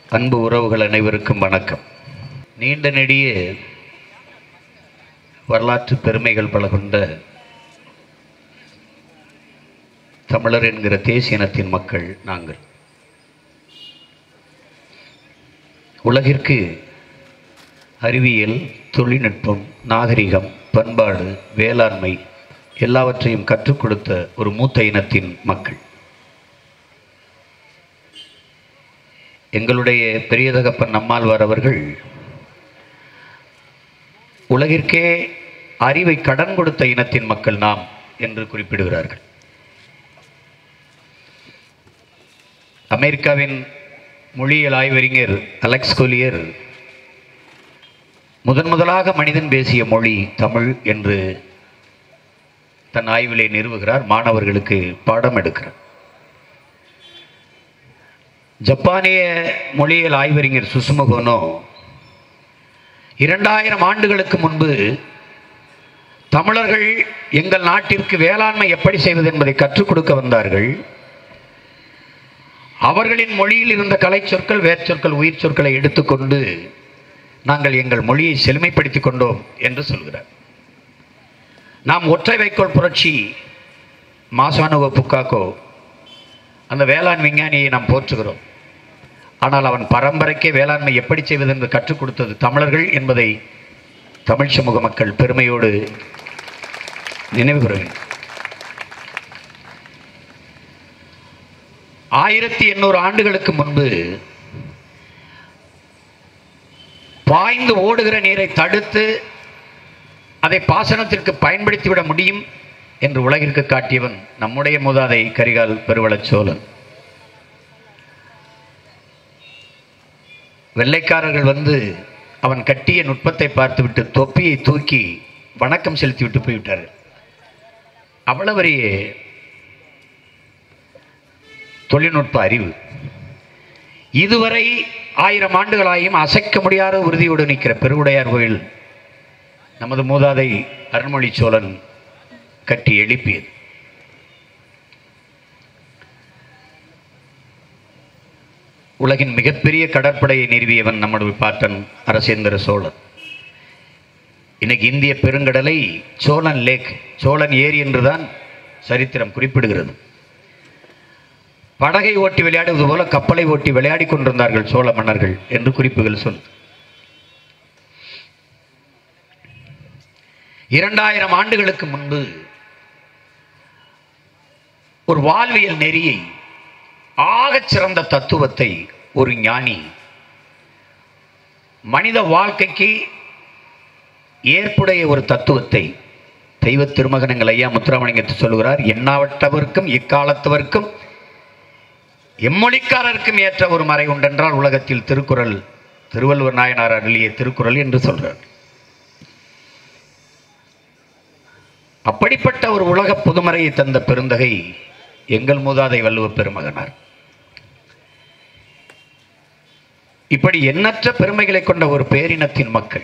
அன்பு உறவுகள் அனைவருக்கும் வணக்கம் நீண்ட நெடிய வரலாற்று பெருமைகள் பல கொண்ட தமிழர் என்கிற தேசிய இனத்தின் மக்கள் நாங்கள் உலகிற்கு அறிவியல் தொழில்நுட்பம் நாகரிகம் பண்பாடு வேளாண்மை எல்லாவற்றையும் கற்றுக் கொடுத்த ஒரு மூத்த இனத்தின் மக்கள் எங்களுடைய பெரிய தகப்பன் நம்மாழ்வார் அவர்கள் உலகிற்கே அறிவை கடன் கொடுத்த இனத்தின் மக்கள் நாம் என்று குறிப்பிடுகிறார்கள் அமெரிக்காவின் மொழியியல் ஆய்வறிஞர் அலெக்ஸ் கொலியர் முதன் முதலாக மனிதன் பேசிய மொழி தமிழ் என்று தன் ஆய்விலே நிறுவுகிறார் மாணவர்களுக்கு பாடம் எடுக்கிறார் ஜப்பானிய மொழியியல் ஆய்வறிஞர் சுசுமுகோனோ இரண்டாயிரம் ஆண்டுகளுக்கு முன்பு தமிழர்கள் எங்கள் நாட்டிற்கு வேளாண்மை எப்படி செய்வது என்பதை கற்றுக் கொடுக்க வந்தார்கள் அவர்களின் மொழியில் இருந்த கலை சொற்கள் வேர்ச்சொற்கள் உயிர் சொற்களை எடுத்துக்கொண்டு நாங்கள் எங்கள் மொழியை செழுமைப்படுத்திக் கொண்டோம் என்று சொல்கிறார் நாம் ஒற்றை வைக்கோல் புரட்சி மாசானுவ புக்காக்கோ அந்த வேளாண் விஞ்ஞானியை நாம் போற்றுகிறோம் ஆனால் அவன் பரம்பரைக்கே வேளாண்மை எப்படி செய்வது என்று கற்றுக் கொடுத்தது தமிழர்கள் என்பதை தமிழ் சமூக மக்கள் பெருமையோடு நினைவு கூற வேண்டும் ஆயிரத்தி எண்ணூறு ஆண்டுகளுக்கு முன்பு பாய்ந்து ஓடுகிற நீரை தடுத்து அதை பாசனத்திற்கு பயன்படுத்திவிட முடியும் என்று உலகிற்கு காட்டியவன் நம்முடைய மூதாதை கரிகால் பெருவளச் சோழன் வெள்ளைக்காரர்கள் வந்து அவன் கட்டிய நுட்பத்தை பார்த்துவிட்டு தொப்பியை தூக்கி வணக்கம் செலுத்திவிட்டு போய்விட்டார் அவ்வளவு தொழில்நுட்ப அறிவு இதுவரை ஆயிரம் ஆண்டுகளாயும் அசைக்க முடியாத உறுதியோடு நிற்கிற பெருவுடையார் கோயில் நமது மூதாதை அருண்மொழி சோழன் கட்டி எழுப்பியது உலகின் மிகப்பெரிய கடற்படையை நிறுவியவன் நம்முடைய பாட்டன் அரசேந்திர சோழன் இன்னைக்கு இந்திய பெருங்கடலை சோழன் லேக் சோழன் ஏரி என்றுதான் சரித்திரம் குறிப்பிடுகிறது படகை ஓட்டி விளையாடுவது போல கப்பலை ஓட்டி விளையாடி கொண்டிருந்தார்கள் சோழ மன்னர்கள் என்று குறிப்புகள் சொல் இரண்டாயிரம் ஆண்டுகளுக்கு முன்பு ஒரு வாழ்வியல் நெறியை ஆகச் சிறந்த தத்துவத்தை ஒரு ஞானி மனித வாழ்க்கைக்கு ஏற்புடைய ஒரு தத்துவத்தை தெய்வ திருமகனங்கள் ஐயா முத்துராமலிங்கத்தை சொல்லுகிறார் எண்ணாவட்டவர்க்கும் இக்காலத்தவர்க்கும் எம்மொழிக்காரருக்கும் ஏற்ற ஒரு மறை உண்டென்றால் உலகத்தில் திருக்குறள் திருவள்ளுவர் நாயனார் அருளிய திருக்குறள் என்று சொல்றார் அப்படிப்பட்ட ஒரு உலக புதுமறையை தந்த பெருந்தகை எங்கள் மூதாதை வள்ளுவ பெருமகனார் இப்படி எண்ணற்ற பெருமைகளை கொண்ட ஒரு பேரினத்தின் மக்கள்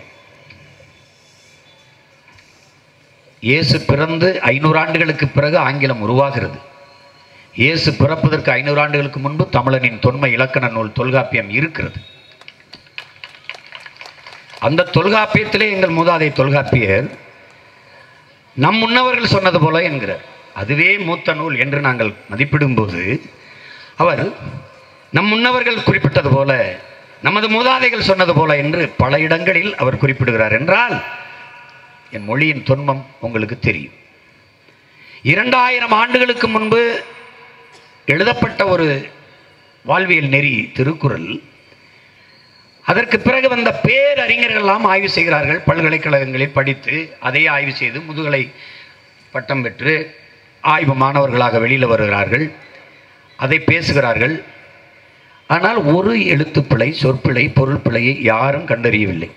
இயேசு பிறந்து ஐநூறு ஆண்டுகளுக்கு பிறகு ஆங்கிலம் உருவாகிறது இயேசு பிறப்பதற்கு ஐநூறு ஆண்டுகளுக்கு முன்பு தமிழனின் தொன்மை இலக்கண நூல் தொல்காப்பியம் இருக்கிறது அந்த தொல்காப்பியத்திலே எங்கள் மூதாதை தொல்காப்பியர் நம் முன்னவர்கள் சொன்னது போல என்கிறார் அதுவே மூத்த நூல் என்று நாங்கள் மதிப்பிடும்போது அவர் நம் முன்னவர்கள் குறிப்பிட்டது போல நமது மூதாதைகள் சொன்னது போல என்று பல இடங்களில் அவர் குறிப்பிடுகிறார் என்றால் என் மொழியின் தொன்மம் உங்களுக்கு தெரியும் இரண்டாயிரம் ஆண்டுகளுக்கு முன்பு எழுதப்பட்ட ஒரு வாழ்வியல் நெறி திருக்குறள் அதற்கு பிறகு வந்த பேரறிஞர்கள்லாம் ஆய்வு செய்கிறார்கள் பல்கலைக்கழகங்களில் படித்து அதை ஆய்வு செய்து முதுகலை பட்டம் பெற்று ஆய்வு மாணவர்களாக வெளியில் வருகிறார்கள் அதை பேசுகிறார்கள் ஆனால் ஒரு எழுத்துப்பிழை சொற்பிழை பொருள் பிழையை யாரும் கண்டறியவில்லை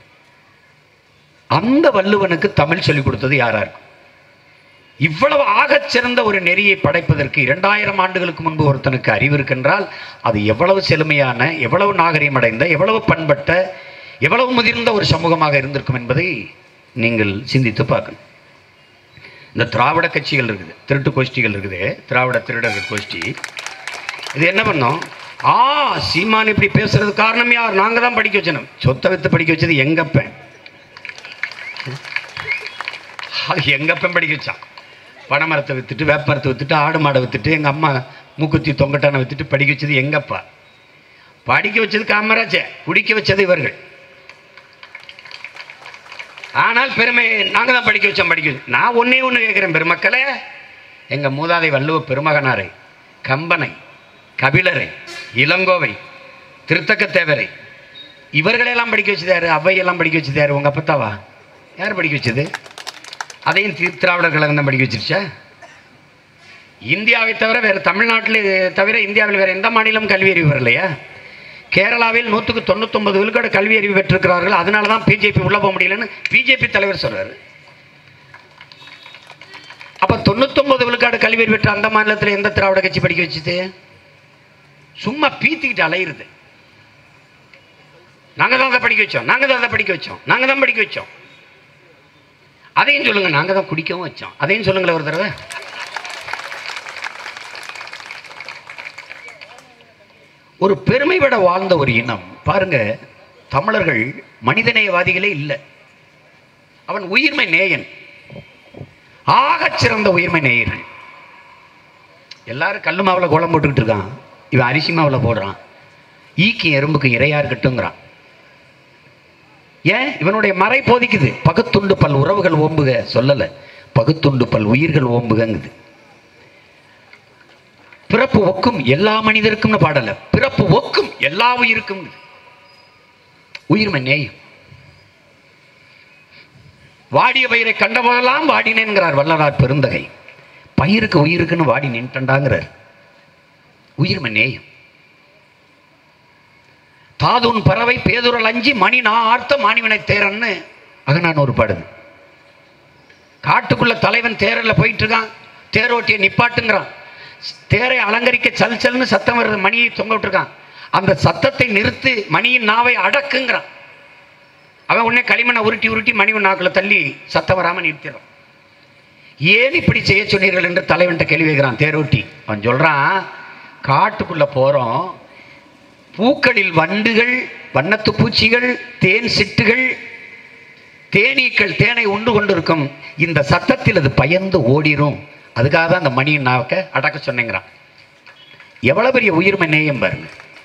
அந்த வள்ளுவனுக்கு தமிழ் சொல்லிக் கொடுத்தது யாரா இருக்கும் இவ்வளவு ஆகச் சிறந்த ஒரு நெறியை படைப்பதற்கு இரண்டாயிரம் ஆண்டுகளுக்கு முன்பு ஒருத்தனுக்கு அறிவு இருக்கின்றால் அது எவ்வளவு செழுமையான எவ்வளவு நாகரிகம் அடைந்த எவ்வளவு பண்பட்ட எவ்வளவு முதிர்ந்த ஒரு சமூகமாக இருந்திருக்கும் என்பதை நீங்கள் சிந்தித்து பார்க்கணும் இந்த திராவிட கட்சிகள் இருக்குது திருட்டு கோஷ்டிகள் இருக்குது திராவிட திருடர்கள் கோஷ்டி இது என்ன பண்ணோம் ஆ சீமான் இப்படி பேசுறது காரணம் யார் நாங்க தான் படிக்க வச்சோம் சொத்தை வித்து படிக்க வச்சது எங்கப்பன் அது எங்கப்பன் படிக்க வச்சான் பனைமரத்தை வித்துட்டு வேப்பமரத்தை வித்துட்டு ஆடு மாடை வித்துட்டு எங்க அம்மா மூக்குத்தி தொங்கட்டானை வித்துட்டு படிக்க வச்சது எங்கப்பா படிக்க வச்சது காமராஜே குடிக்க வச்சது இவர்கள் ஆனால் பெருமை நாங்கள் தான் படிக்க வச்சோம் படிக்க வச்சோம் நான் ஒன்றே ஒன்று கேட்குறேன் பெருமக்களே எங்கள் மூதாதை வள்ளுவ பெருமகனாரை கம்பனை கபிலரை இளங்கோவை திருத்தக்கத்தேவரை இவர்களெல்லாம் படிக்க வச்சது யாரு அவ்வையெல்லாம் படிக்க வச்சது யாரு உங்கள் அப்பத்தாவா யார் படிக்க வச்சது அதையும் தி- திராவிடர் கழகம் தான் படிக்க வச்சிருச்சா இந்தியாவை தவிர வேறு தமிழ்நாட்டில் தவிர இந்தியாவில் வேறு எந்த மாநிலம் கல்வி அறிவு வரலையா கேரளாவில் நூற்றுக்கு தொண்ணூத்தொன்பது விழுக்காடு கல்வி அறிவு பெற்றிருக்கிறார்கள் அதனால தான் பிஜேபி உள்ளே போக முடியலன்னு பிஜேபி தலைவர் சொல்றாரு அப்போ தொண்ணூத்தொன்பது விழுக்காடு கல்வி அறிவு பெற்ற அந்த மாநிலத்தில் எந்த திராவிட கட்சி படிக்க வச்சுது சும்மா பீத்திக்கிட்டு அலையுறது நாங்கள் தான் அதை படிக்க வச்சோம் நாங்கள் தான் அதை படிக்க வச்சோம் நாங்கள் தான் படிக்க வச்சோம் அதையும் சொல்லுங்க நாங்கள் தான் குடிக்கவும் வச்சோம் அதையும் சொல்லுங்களேன் ஒரு தடவை ஒரு பெருமைப்பட வாழ்ந்த ஒரு இனம் பாருங்க தமிழர்கள் மனிதநேயவாதிகளே இல்லை அவன் உயிர்மை நேயன் ஆகச் சிறந்த உயிர்மை நேயர்கள் எல்லாரும் கல்லு மாவில் கோலம் போட்டுக்கிட்டு இருக்கான் இவன் அரிசி மாவில் போடுறான் ஈக்கு எறும்புக்கு இரையா இருக்கட்டுங்கிறான் ஏன் இவனுடைய மறை போதிக்குது பகுத்துண்டு பல் உறவுகள் ஓம்புக சொல்லல பகுத்துண்டு பல் உயிர்கள் ஓம்புகங்குது பிறப்பு ஒக்கும் எல்லா மனிதருக்கும்னு பாடல பிறப்பு ஒக்கும் எல்லா உயிருக்கும் உயிர்மை நேயம் வாடிய பயிரை கண்ட போதெல்லாம் வாடினேன்கிறார் வல்லலார் பெருந்தகை பயிருக்கு உயிருக்குன்னு வாடி நின்றாங்கிறார் உயிர்மை நேயம் தாதுன் பறவை பேதுரல் அஞ்சி மணி நான் ஆர்த்த மாணிவனை தேரன்னு அகனான் ஒரு பாடுது காட்டுக்குள்ள தலைவன் தேரில் போயிட்டு இருக்கான் தேரோட்டியை நிப்பாட்டுங்கிறான் தேரை அலங்கரிக்க சல் சல்னு சத்தம் வருது மணியை தொங்க விட்டுருக்கான் அந்த சத்தத்தை நிறுத்து மணியின் நாவை அடக்குங்கிறான் அவன் உடனே களிமண்ணை உருட்டி உருட்டி மணிவன் நாக்குல தள்ளி சத்தம் வராமல் நிறுத்திடுறான் ஏன் இப்படி செய்ய சொன்னீர்கள் என்று தலைவன்கிட்ட கேள்வி வைக்கிறான் தேரோட்டி அவன் சொல்றான் காட்டுக்குள்ள போறோம் பூக்களில் வண்டுகள் வண்ணத்து பூச்சிகள் தேன் சிட்டுகள் தேனீக்கள் தேனை உண்டு கொண்டிருக்கும் இந்த சத்தத்தில் அது பயந்து ஓடிரும் அதுக்காக தான் அந்த மணியின் நாக்க அடக்க சொன்னேங்கிறான் எவ்வளவு பெரிய உயிர்மை நேயம் பாருங்க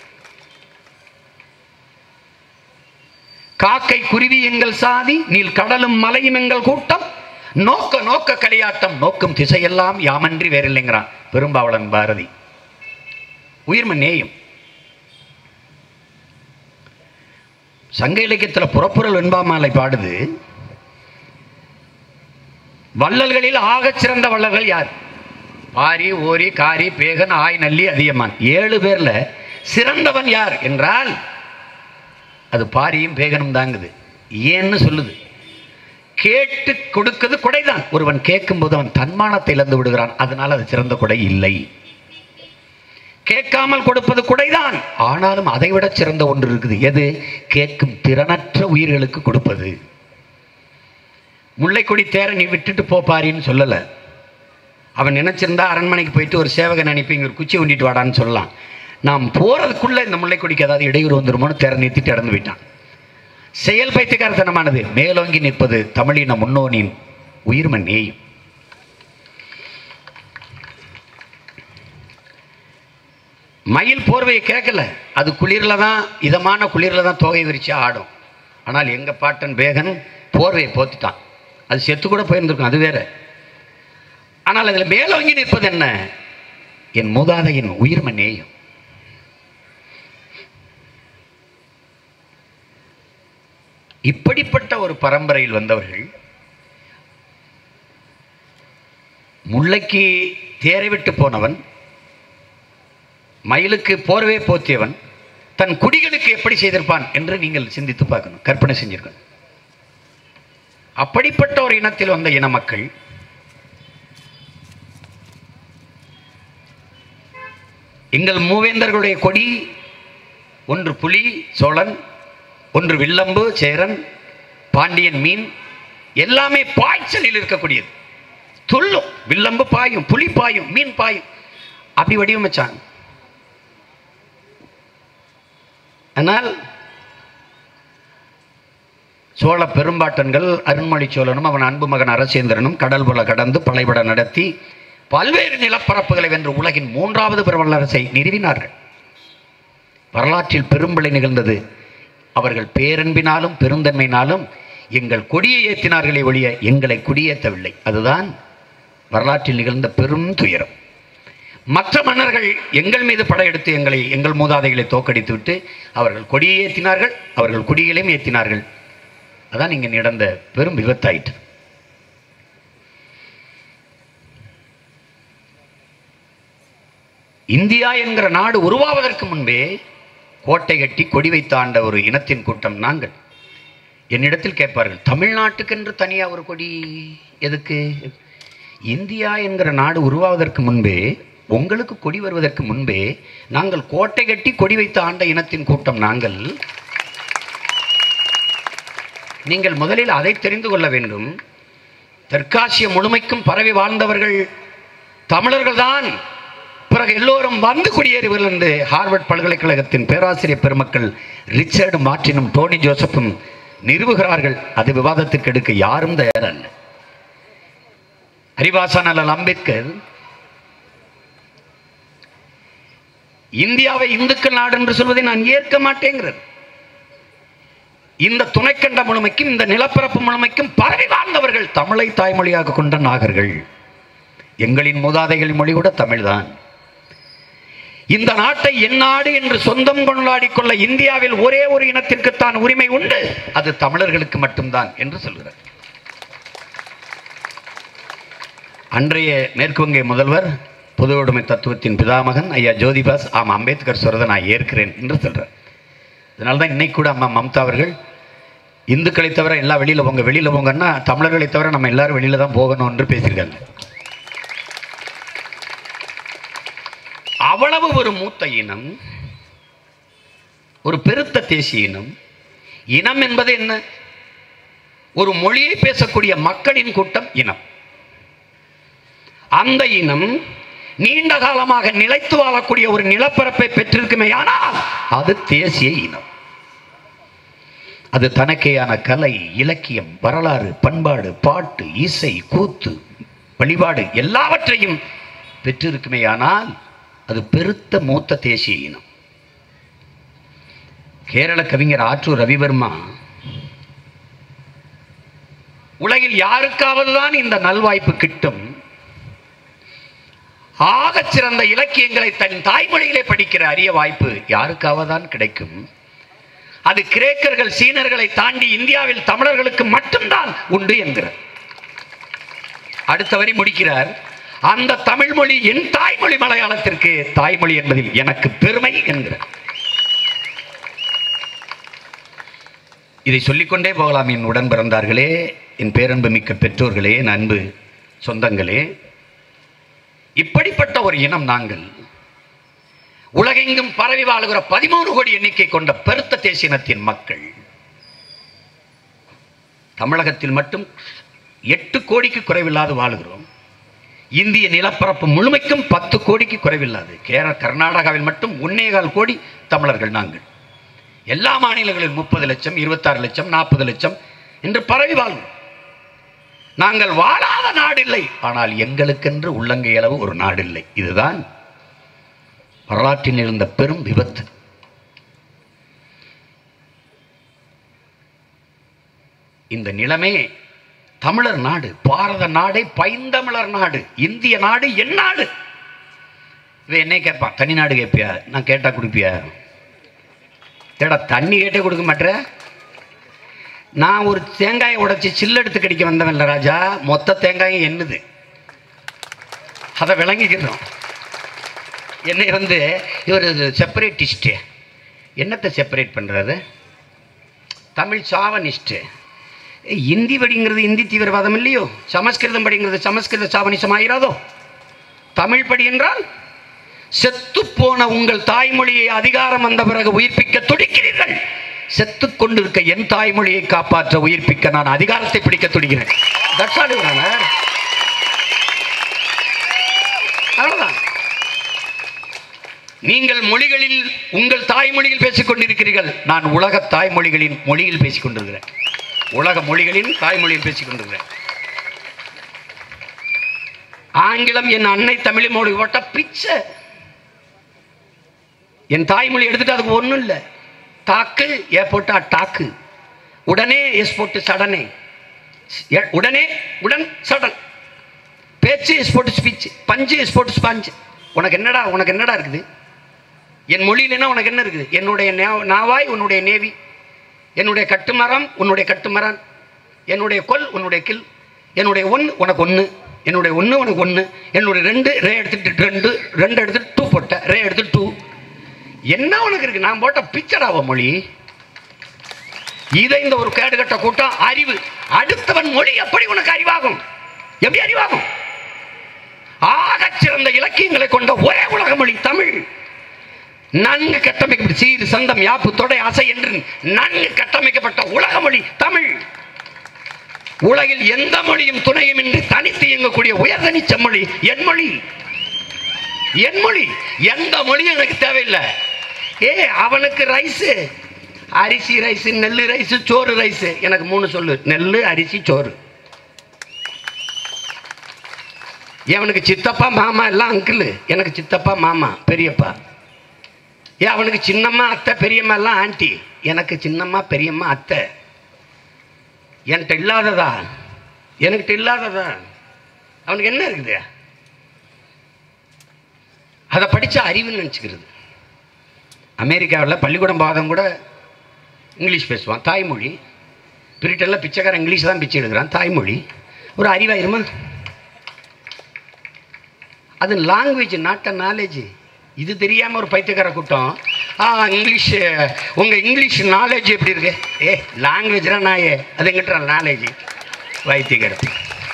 காக்கை குருவி எங்கள் சாதி நீல் கடலும் மலையும் எங்கள் கூட்டம் நோக்க நோக்க களியாட்டம் நோக்கும் திசையெல்லாம் யாமன்றி வேறில்லைங்கிறான் பெரும்பாவளன் பாரதி உயிர்மை நேயம் சங்க இலக்கியத்தில் புறப்புறல் வெண்பாமாலை பாடுது வள்ளல்களில் ஆகச் சிறந்த வள்ளல்கள் யார் பாரி ஓரி காரி பேகன் ஆய் நல்லி அதியமான் ஏழு பேர்ல சிறந்தவன் யார் என்றால் அது பாரியும் பேகனும் தாங்குது ஏன்னு சொல்லுது கேட்டு கொடுக்கிறது கொடைதான் ஒருவன் கேட்கும்போது அவன் தன்மானத்தை இழந்து விடுகிறான் அதனால் அது சிறந்த கொடை இல்லை கேட்காமல் கொடுப்பது குடைதான் ஆனாலும் அதை விட சிறந்த ஒன்று இருக்குது எது கேட்கும் திறனற்ற உயிர்களுக்கு கொடுப்பது முல்லைக்கொடி தேரை நீ விட்டுட்டு போப்பாரின்னு சொல்லலை அவன் நினைச்சிருந்தா அரண்மனைக்கு போயிட்டு ஒரு சேவகன் அனுப்பி இங்க ஒரு குச்சி ஊண்டிட்டு வாடான்னு சொல்லலாம் நாம் போறதுக்குள்ள இந்த முல்லைக்கொடிக்கு ஏதாவது இடையூறு வந்துருமோன்னு தேரை நிறுத்திட்டு இறந்து போயிட்டான் செயல் பைத்தியக்காரத்தனமானது மேலோங்கி நிற்பது தமிழின முன்னோனின் உயிர்ம நேயும் மயில் போர்வையை கேட்கல அது குளிரில் தான் இதமான குளிரில் தான் தோகை விரிச்சு ஆடும் ஆனால் எங்கள் பாட்டன் பேகன் போர்வையை போத்திட்டான் அது செத்து கூட போயிருந்திருக்கும் அது வேற ஆனால் அதில் மேலோங்கி நிற்பது என்ன என் மூதாதையின் உயிர்ம நேயம் இப்படிப்பட்ட ஒரு பரம்பரையில் வந்தவர்கள் முல்லைக்கு தேரை விட்டு போனவன் மயிலுக்கு போர்வே போத்தியவன் தன் குடிகளுக்கு எப்படி செய்திருப்பான் என்று நீங்கள் சிந்தித்து பார்க்கணும் கற்பனை செஞ்சிருக்கணும் அப்படிப்பட்ட ஒரு இனத்தில் வந்த இன மக்கள் எங்கள் மூவேந்தர்களுடைய கொடி ஒன்று புலி சோழன் ஒன்று வில்லம்பு சேரன் பாண்டியன் மீன் எல்லாமே பாய்ச்சலில் இருக்கக்கூடியது துள்ளும் வில்லம்பு பாயும் புலி பாயும் மீன் பாயும் அப்படி வடிவமைச்சாங்க ஆனால் சோழ பெரும்பாட்டன்கள் அருண்மொழி சோழனும் அவன் அன்பு மகன் அரசேந்திரனும் கடல் புல கடந்து படைபட நடத்தி பல்வேறு நிலப்பரப்புகளை வென்று உலகின் மூன்றாவது பெருவல்லரசை நிறுவினார்கள் வரலாற்றில் பெரும்பிழை நிகழ்ந்தது அவர்கள் பேரன்பினாலும் பெருந்தன்மையினாலும் எங்கள் கொடியை ஏற்றினார்களே ஒழிய எங்களை குடியேற்றவில்லை அதுதான் வரலாற்றில் நிகழ்ந்த பெரும் துயரம் மற்ற மன்னர்கள் எங்கள் மீது படையெடுத்து எங்களை எங்கள் மூதாதைகளை தோக்கடித்து விட்டு அவர்கள் கொடியை ஏற்றினார்கள் அவர்கள் குடிகளையும் ஏற்றினார்கள் அதான் இங்கே நடந்த பெரும் விபத்தாயிற்று இந்தியா என்கிற நாடு உருவாவதற்கு முன்பே கோட்டை கட்டி கொடி வைத்து ஆண்ட ஒரு இனத்தின் கூட்டம் நாங்கள் என்னிடத்தில் கேட்பார்கள் தமிழ்நாட்டுக்கென்று தனியாக ஒரு கொடி எதுக்கு இந்தியா என்கிற நாடு உருவாவதற்கு முன்பே உங்களுக்கு கொடி வருவதற்கு முன்பே நாங்கள் கோட்டை கட்டி கொடி வைத்து ஆண்ட இனத்தின் கூட்டம் நாங்கள் நீங்கள் முதலில் அதை தெரிந்து கொள்ள வேண்டும் தெற்காசிய முழுமைக்கும் பரவி வாழ்ந்தவர்கள் தமிழர்கள்தான் பிறகு எல்லோரும் வந்து குடியேறுவர்கள் என்று ஹார்வர்ட் பல்கலைக்கழகத்தின் பேராசிரியர் பெருமக்கள் ரிச்சர்டு மார்ட்டினும் டோனி ஜோசப்பும் நிறுவுகிறார்கள் அது விவாதத்திற்கு எடுக்க யாரும் தயார் அல்ல ஹரிவாசன் அல்ல அம்பேத்கர் இந்தியாவை இந்துக்கள் நாடு என்று சொல்வதை நான் ஏற்க மாட்டேங்கிறது இந்த துணைக்கண்ட முழுமைக்கும் இந்த நிலப்பரப்பு முழுமைக்கும் பரவி வாழ்ந்தவர்கள் தமிழை தாய்மொழியாக கொண்ட நாகர்கள் எங்களின் மூதாதைகளின் மொழி கூட தமிழ்தான் இந்த நாட்டை என் நாடு என்று சொந்தம் கொண்டாடி கொள்ள இந்தியாவில் ஒரே ஒரு இனத்திற்குத்தான் உரிமை உண்டு அது தமிழர்களுக்கு மட்டும்தான் என்று சொல்கிறார் அன்றைய மேற்கு வங்க முதல்வர் பொது உடைமை தத்துவத்தின் பிதாமகன் ஐயா ஜோதிபாஸ் ஆமா அம்பேத்கர் சொல்றதை நான் ஏற்கிறேன் என்று சொல்றார் அதனால தான் இன்னைக்கு கூட அம்மா மம்தா அவர்கள் இந்துக்களை தவிர எல்லாம் வெளியில போங்க வெளியில போங்கன்னா தமிழர்களை தவிர நம்ம எல்லாரும் வெளியில தான் போகணும் என்று பேசியிருக்காங்க அவ்வளவு ஒரு மூத்த இனம் ஒரு பெருத்த தேசிய இனம் இனம் என்பது என்ன ஒரு மொழியை பேசக்கூடிய மக்களின் கூட்டம் இனம் அந்த இனம் நீண்ட காலமாக நிலைத்து வாழக்கூடிய ஒரு நிலப்பரப்பை பெற்றிருக்குமே ஆனால் அது தேசிய இனம் அது தனக்கேயான கலை இலக்கியம் வரலாறு பண்பாடு பாட்டு இசை கூத்து வழிபாடு எல்லாவற்றையும் பெற்றிருக்குமேயானால் அது பெருத்த மூத்த தேசிய இனம் கேரள கவிஞர் ஆற்றூர் ரவிவர்மா உலகில் யாருக்காவது தான் இந்த நல்வாய்ப்பு கிட்டும் ஆகச் சிறந்த இலக்கியங்களை தன் தாய்மொழியிலே படிக்கிற அரிய வாய்ப்பு யாருக்காவது தான் கிடைக்கும் அது கிரேக்கர்கள் சீனர்களை தாண்டி இந்தியாவில் தமிழர்களுக்கு மட்டும்தான் உண்டு என்கிறார் அடுத்த வரி முடிக்கிறார் அந்த தமிழ் மொழி என் தாய்மொழி மலையாளத்திற்கு தாய்மொழி என்பதில் எனக்கு பெருமை என்கிறார் இதை சொல்லிக்கொண்டே போகலாம் என் உடன் பிறந்தார்களே என் பேரன்பு மிக்க பெற்றோர்களே என் அன்பு சொந்தங்களே இப்படிப்பட்ட ஒரு இனம் நாங்கள் உலகெங்கும் பரவி வாழுகிற பதிமூணு கோடி எண்ணிக்கை கொண்ட பெருத்த தேசியனத்தின் மக்கள் தமிழகத்தில் மட்டும் எட்டு கோடிக்கு குறைவில்லாது வாழுகிறோம் இந்திய நிலப்பரப்பு முழுமைக்கும் பத்து கோடிக்கு குறைவில்லாது கேரள கர்நாடகாவில் மட்டும் ஒன்னேகால் கோடி தமிழர்கள் நாங்கள் எல்லா மாநிலங்களில் முப்பது லட்சம் இருபத்தாறு லட்சம் நாற்பது லட்சம் என்று பரவி வாழ்வோம் நாங்கள் வாழாத நாடில்லை ஆனால் எங்களுக்கென்று உள்ளங்கை அளவு ஒரு நாடில்லை இதுதான் வரலாற்றில் இருந்த பெரும் விபத்து இந்த நிலைமை தமிழர் நாடு பாரத நாடே பைந்தமிழர் நாடு இந்திய நாடு என் நாடு இவன் என்ன கேட்பான் தனி நாடு கேட்பியா நான் கேட்டா கொடுப்பியா ஏடா தண்ணி கேட்டே கொடுக்க மாட்டேற நான் ஒரு தேங்காயை உடைச்சி சில்லு எடுத்து கடிக்க வந்தவன்ல ராஜா மொத்த தேங்காயும் என்னது அதை விளங்கிக்கிறோம் என்னை வந்து இவர் செப்பரேட்டிஸ்ட்டு என்னத்தை செப்பரேட் பண்ணுறாரு தமிழ் சாவனிஸ்ட்டு இந்தி படிங்கிறது இந்தி தீவிரவாதம் இல்லையோ சமஸ்கிருதம் படிங்கிறது சமஸ்கிருத சாவனிசம் ஆகிறாதோ தமிழ் படி என்றால் செத்து போன உங்கள் தாய்மொழியை அதிகாரம் வந்த பிறகு உயிர்ப்பிக்க துடிக்கிறீர்கள் செத்து கொண்டிருக்க என் தாய்மொழியை காப்பாற்ற உயிர்ப்பிக்க நான் அதிகாரத்தை பிடிக்க துடிக்கிறேன் That's all, Your Honor. அவ்வளவுதான் நீங்கள் மொழிகளில் உங்கள் தாய்மொழியில் பேசிக் கொண்டிருக்கிறீர்கள் நான் உலக தாய்மொழிகளின் மொழியில் பேசிக் கொண்டிருக்கிறேன் உலக மொழிகளின் தாய்மொழியில் பேசிக் கொண்டிருக்கிறேன் ஆங்கிலம் என் அன்னை தமிழ் மொழி போட்ட பிச்சை என் தாய்மொழி எடுத்துட்டு அதுக்கு ஒன்றும் இல்லை தாக்கு ஏ போட்டா டாக்கு உடனே எஸ் போட்டு சடனே எ- உடனே உடன் சடன் பேச்சு எஸ் போட்டு ஸ்பீச் பஞ்சு எஸ் போட்டு ஸ்பஞ்சு உனக்கு என்னடா உனக்கு என்னடா இருக்குது என் மொழியிலனா உனக்கு என்ன இருக்குது என்னுடைய நா- நாவாய் உன்னுடைய நேவி என்னுடைய கட்டுமரம் உன்னுடைய கட்டுமரம் என்னுடைய கொல் உன்னுடைய கில் என்னுடைய ஒன் உனக்கு ஒன்று என்னுடைய ஒன்று உனக்கு ஒன்று என்னுடைய ரெண்டு ரே எடுத்துட்டு ரெண்டு ரெண்டு எடுத்துட்டு டூ போட்ட ரே எடுத்துட்டு டூ என்ன உனக்கு இருக்கு நான் போட்ட பிச்சடாவ மொழி இதை இந்த ஒரு கேடுகட்ட கூட்டம் அறிவு அடுத்தவன் மொழி எப்படி உனக்கு அறிவாகும் எப்படி அறிவாகும் ஆகச் சிறந்த இலக்கியங்களை கொண்ட ஒரே உலக மொழி தமிழ் நன்கு கட்டமைக்கப்பட்ட சீர் சந்தம் யாப்பு தொடை அசை என்று நன்கு கட்டமைக்கப்பட்ட உலக மொழி தமிழ் உலகில் எந்த மொழியும் துணையும் இன்றி தனித்து இயங்கக்கூடிய உயர்தனி செம்மொழி என் மொழி என் மொழி எந்த மொழியும் எனக்கு தேவையில்லை ஏ அவனுக்கு ரைஸு அரிசி ரைஸ் நெல் ரைஸ் சோறு ரைஸ் எனக்கு மூணு சொல்லு நெல் அரிசி சோறு அவனுக்கு சித்தப்பா மாமா எல்லாம் அங்கிள் எனக்கு சித்தப்பா மாமா பெரியப்பா ஏன் அவனுக்கு சின்னம்மா அத்தை பெரியம்மா எல்லாம் ஆண்டி எனக்கு சின்னம்மா பெரியம்மா அத்தை என்கிட்ட இல்லாததா எனக்கிட்ட இல்லாததா அவனுக்கு என்ன இருக்குது அதை படிச்ச அறிவுன்னு நினச்சிக்கிறது அமெரிக்காவில் பள்ளிக்கூடம் பாதம் கூட இங்கிலீஷ் பேசுவான் தாய்மொழி பிரிட்டெல்லாம் பிச்சைக்காரன் இங்கிலீஷ் தான் பிச்சை எடுக்கிறான் தாய்மொழி ஒரு அறிவாயிருமா அது லாங்குவேஜ் நாட் அ நாலேஜ் இது தெரியாமல் ஒரு பைத்தியக்கார கூட்டம் ஆ இங்கிலீஷ் உங்கள் இங்கிலீஷ் நாலேஜ் எப்படி இருக்கு ஏ லாங்குவேஜ்னா நாயே அது எங்கிட்ட நாலேஜ் வைத்தியக்கார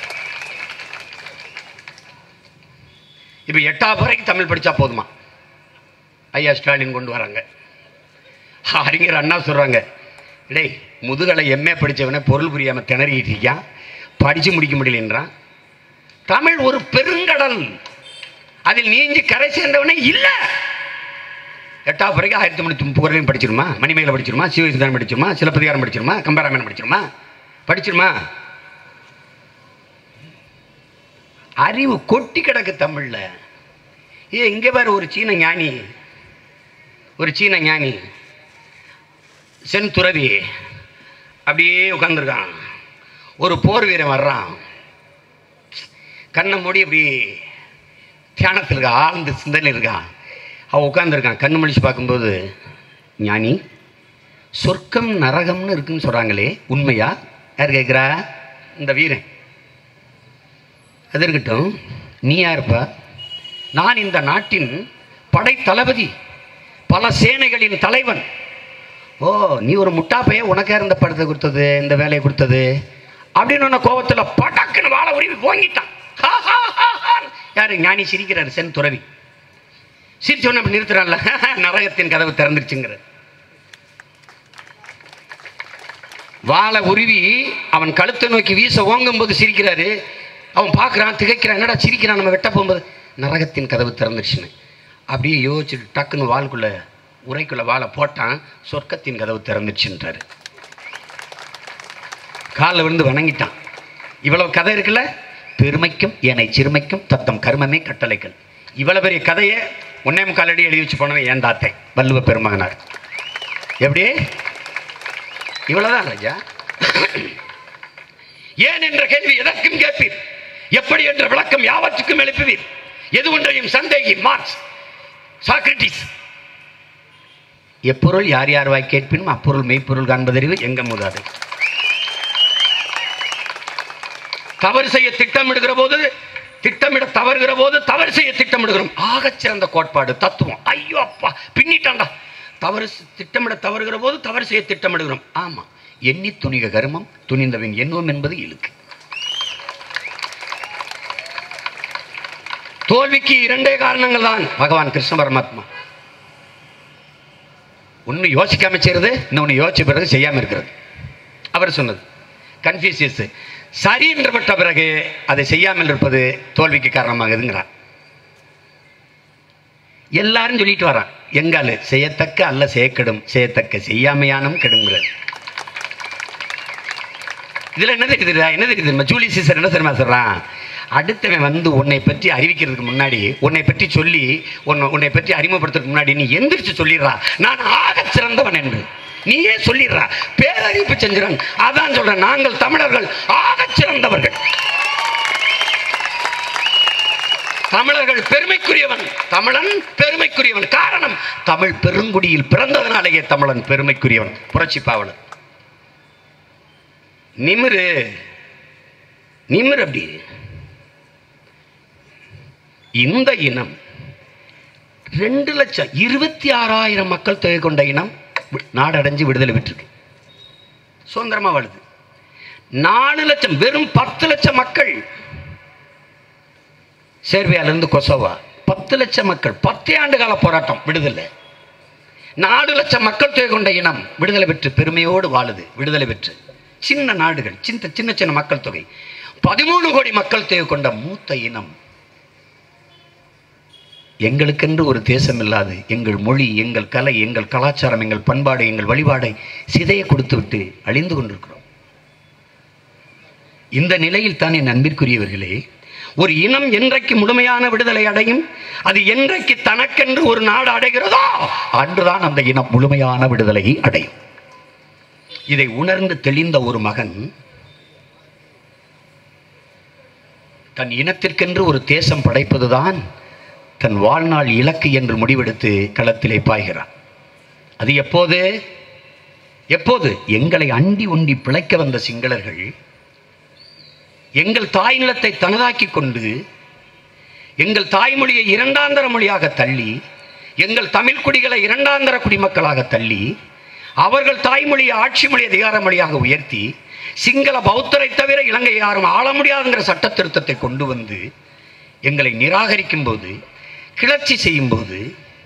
இப்போ எட்டாவது வரைக்கும் தமிழ் படித்தா போதுமா ஐயா ஸ்டாலின் கொண்டு வராங்க அறிஞர் அண்ணா சொல்கிறாங்க டேய் முதுகலை எம்ஏ படித்தவனே பொருள் புரியாமல் திணறிட்டு இருக்கான் படித்து முடிக்க முடியலன்றான் தமிழ் ஒரு பெருங்கடல் அதில் நீஞ்சி கரை சேர்ந்தவனே இல்லை எட்டாவது வரைக்கும் ஆயிரத்தி முந்நூற்றி முப்பது வரையும் படிச்சிருமா மணிமேகலை படிச்சிருமா சிவசுதானம் படிச்சிருமா சிலப்பதிகாரம் படிச்சிருமா கம்பராமாயணம் படிச்சிருமா படிச்சிருமா அறிவு கொட்டி கிடக்கு தமிழ்ல ஏ இங்கே பாரு ஒரு சீன ஞானி ஒரு சீன ஞானி சென் துறவி அப்படியே உட்காந்துருக்கான் ஒரு போர் வீரன் வர்றான் கண்ணை மூடி அப்படி தியானத்தில் இருக்கா ஆழ்ந்த சிந்தனை இருக்கான் அவன் உட்காந்துருக்கான் கண்ணு முழிச்சு பார்க்கும்போது ஞானி சொர்க்கம் நரகம்னு இருக்குன்னு சொல்கிறாங்களே உண்மையா யார் கேட்குறா இந்த வீரன் அது இருக்கட்டும் நீ யாருப்பா நான் இந்த நாட்டின் படை தளபதி பல சேனைகளின் தலைவன் ஓ நீ ஒரு முட்டாப்பைய உனக்கே இருந்த படத்தை கொடுத்தது இந்த வேலையை கொடுத்தது அப்படின்னு உன்ன கோபத்தில் படக்குன்னு வாழை உருவி போங்கிட்டான் ஹா, ஹா, ஹா, ஹா. யாரு ஞானி சிரிக்கிறாரு சென் துறவி சிரிச்ச உடனே அப்படி நிறுத்துறான்ல நரகத்தின் கதவு திறந்துருச்சுங்கிற வாழை உருவி அவன் கழுத்தை நோக்கி வீச ஓங்கும் போது சிரிக்கிறாரு அவன் பார்க்குறான் திகைக்கிறான் என்னடா சிரிக்கிறான் நம்ம வெட்ட போகும்போது நரகத்தின் கதவு திறந்துருச்சுன்னு அப்படியே யோசிச்சுட்டு டக்குன்னு வாளுக்குள்ள உரைக்குள்ள வாழை போட்டான் சொர்க்கத்தின் கதவு திறந்துச்சுன்றாரு காலில் விழுந்து வணங்கிட்டான் இவ்வளவு கதை இருக்குல்ல பெருமைக்கும் ஏனை சிறுமைக்கும் தத்தம் கர்மமே கட்டளைகள் இவ்வளவு பெரிய கதையை ஒன்னே முக்கால் அடி எழுதி வச்சு போனவன் ஏன் தாத்தேன் வள்ளுவ பெருமகனார் எப்படி இவ்வளவுதான் ராஜா ஏன் என்ற கேள்வி எதற்கும் கேட்பீர் எப்படி என்ற விளக்கம் யாவற்றுக்கும் எழுப்புவீர் எது ஒன்றையும் சந்தேகி மார்க்ஸ் சாக்ரட்டிஸ் எப்பொருள் யார் யார் வாய் கேட்பினும் அப்பொருள் மெய்ப்பொருள் காண்பதறிவு எங்க மூதாது தவறு செய்ய திட்டமிடுகிற போது திட்டமிட தவறுகிற போது தவறு செய்ய திட்டமிடுகிறோம் ஆகச் சிறந்த கோட்பாடு தத்துவம் ஐயோ அப்பா பின்னிட்டான்டா தவறு செ- திட்டமிட தவறுகிற போது தவறு செய்ய திட்டமிடுகிறோம் ஆமா எண்ணி துணிக கருமம் துணிந்தவன் எண்ணுவோம் என்பது இழுக்கு தோல்விக்கு இரண்டே காரணங்கள் தான் பகவான் கிருஷ்ண பரமாத்மா ஒன்று யோசிக்காம செய்யறது இன்னொன்று யோசிச்ச பிறகு செய்யாம இருக்கிறது அவர் சொன்னது கன்ஃபியூசியஸ் சரி என்றப்பட்ட பிறகு அதை செய்யாமல் இருப்பது தோல்விக்கு காரணமாகுதுங்கிறார் எல்லாரும் சொல்லிட்டு வரான் எங்காலு செய்யத்தக்க அல்ல செய்யக்கெடும் செய்யத்தக்க செய்யாமையானும் கெடுங்கிறது இதுல என்ன தெரியுதுடா என்ன தெரியுது ஜூலி சீசர் என்ன தெரியுமா சொல்றான் அடுத்தவன் வந்து உன்னை பற்றி அறிவிக்கிறதுக்கு முன்னாடி உன்னை பற்றி சொல்லி உன்னை உன்னை பற்றி அறிமுகப்படுத்துறதுக்கு முன்னாடி நீ எந்திரிச்சு சொல்லிடுறா நான் ஆக சிறந்தவன் என்று நீயே சொல்லிடுறா பேரறிவிப்பு செஞ்சிறான் அதான் சொல்றேன் நாங்கள் தமிழர்கள் ஆக சிறந்தவர்கள் தமிழர்கள் பெருமைக்குரியவன் தமிழன் பெருமைக்குரியவன் காரணம் தமிழ் பெருங்குடியில் பிறந்ததனாலேயே தமிழன் பெருமைக்குரியவன் புரட்சி பாவலன் நிமிரு நிமிரு அப்படி இந்த இனம் ரெண்டு லட்சம் இருபத்தி ஆறாயிரம் மக்கள் தொகை கொண்ட இனம் வி- நாடடைஞ்சு விடுதலை பெற்றிருக்கு சுதந்திரமா வாழுது நாலு லட்சம் வெறும் பத்து லட்சம் மக்கள் சேர்பியாவிலிருந்து கொசோவா பத்து லட்சம் மக்கள் பத்தே ஆண்டு கால போராட்டம் விடுதலை நாலு லட்சம் மக்கள் தொகை கொண்ட இனம் விடுதலை பெற்று பெருமையோடு வாழுது விடுதலை பெற்று சின்ன நாடுகள் சின்ன சின்ன சின்ன மக்கள் தொகை பதிமூணு கோடி மக்கள் தொகை கொண்ட மூத்த இனம் எங்களுக்கென்று ஒரு தேசம் இல்லாது எங்கள் மொழி எங்கள் கலை எங்கள் கலாச்சாரம் எங்கள் பண்பாடு எங்கள் வழிபாடை சிதைய கொடுத்துவிட்டு அழிந்து கொண்டிருக்கிறோம் இந்த நிலையில் தான் என் அன்பிற்குரியவர்களே ஒரு இனம் என்றைக்கு முழுமையான விடுதலை அடையும் அது என்றைக்கு தனக்கென்று ஒரு நாடு அடைகிறதோ அன்றுதான் அந்த இனம் முழுமையான விடுதலை அடையும் இதை உணர்ந்து தெளிந்த ஒரு மகன் தன் இனத்திற்கென்று ஒரு தேசம் படைப்பதுதான் தன் வாழ்நாள் இலக்கு என்று முடிவெடுத்து களத்திலே பாய்கிறான் அது எப்போது எப்போது எங்களை அண்டி உண்டி பிழைக்க வந்த சிங்களர்கள் எங்கள் தாய் நிலத்தை தனதாக்கி கொண்டு எங்கள் தாய்மொழியை இரண்டாந்தர மொழியாக தள்ளி எங்கள் தமிழ் குடிகளை இரண்டாந்தர குடிமக்களாக தள்ளி அவர்கள் தாய்மொழியை ஆட்சி மொழி அதிகார மொழியாக உயர்த்தி சிங்கள பௌத்தரை தவிர இலங்கை யாரும் ஆள முடியாதுங்கிற சட்ட திருத்தத்தை கொண்டு வந்து எங்களை நிராகரிக்கும் போது கிளர்ச்சி செய்யும் போது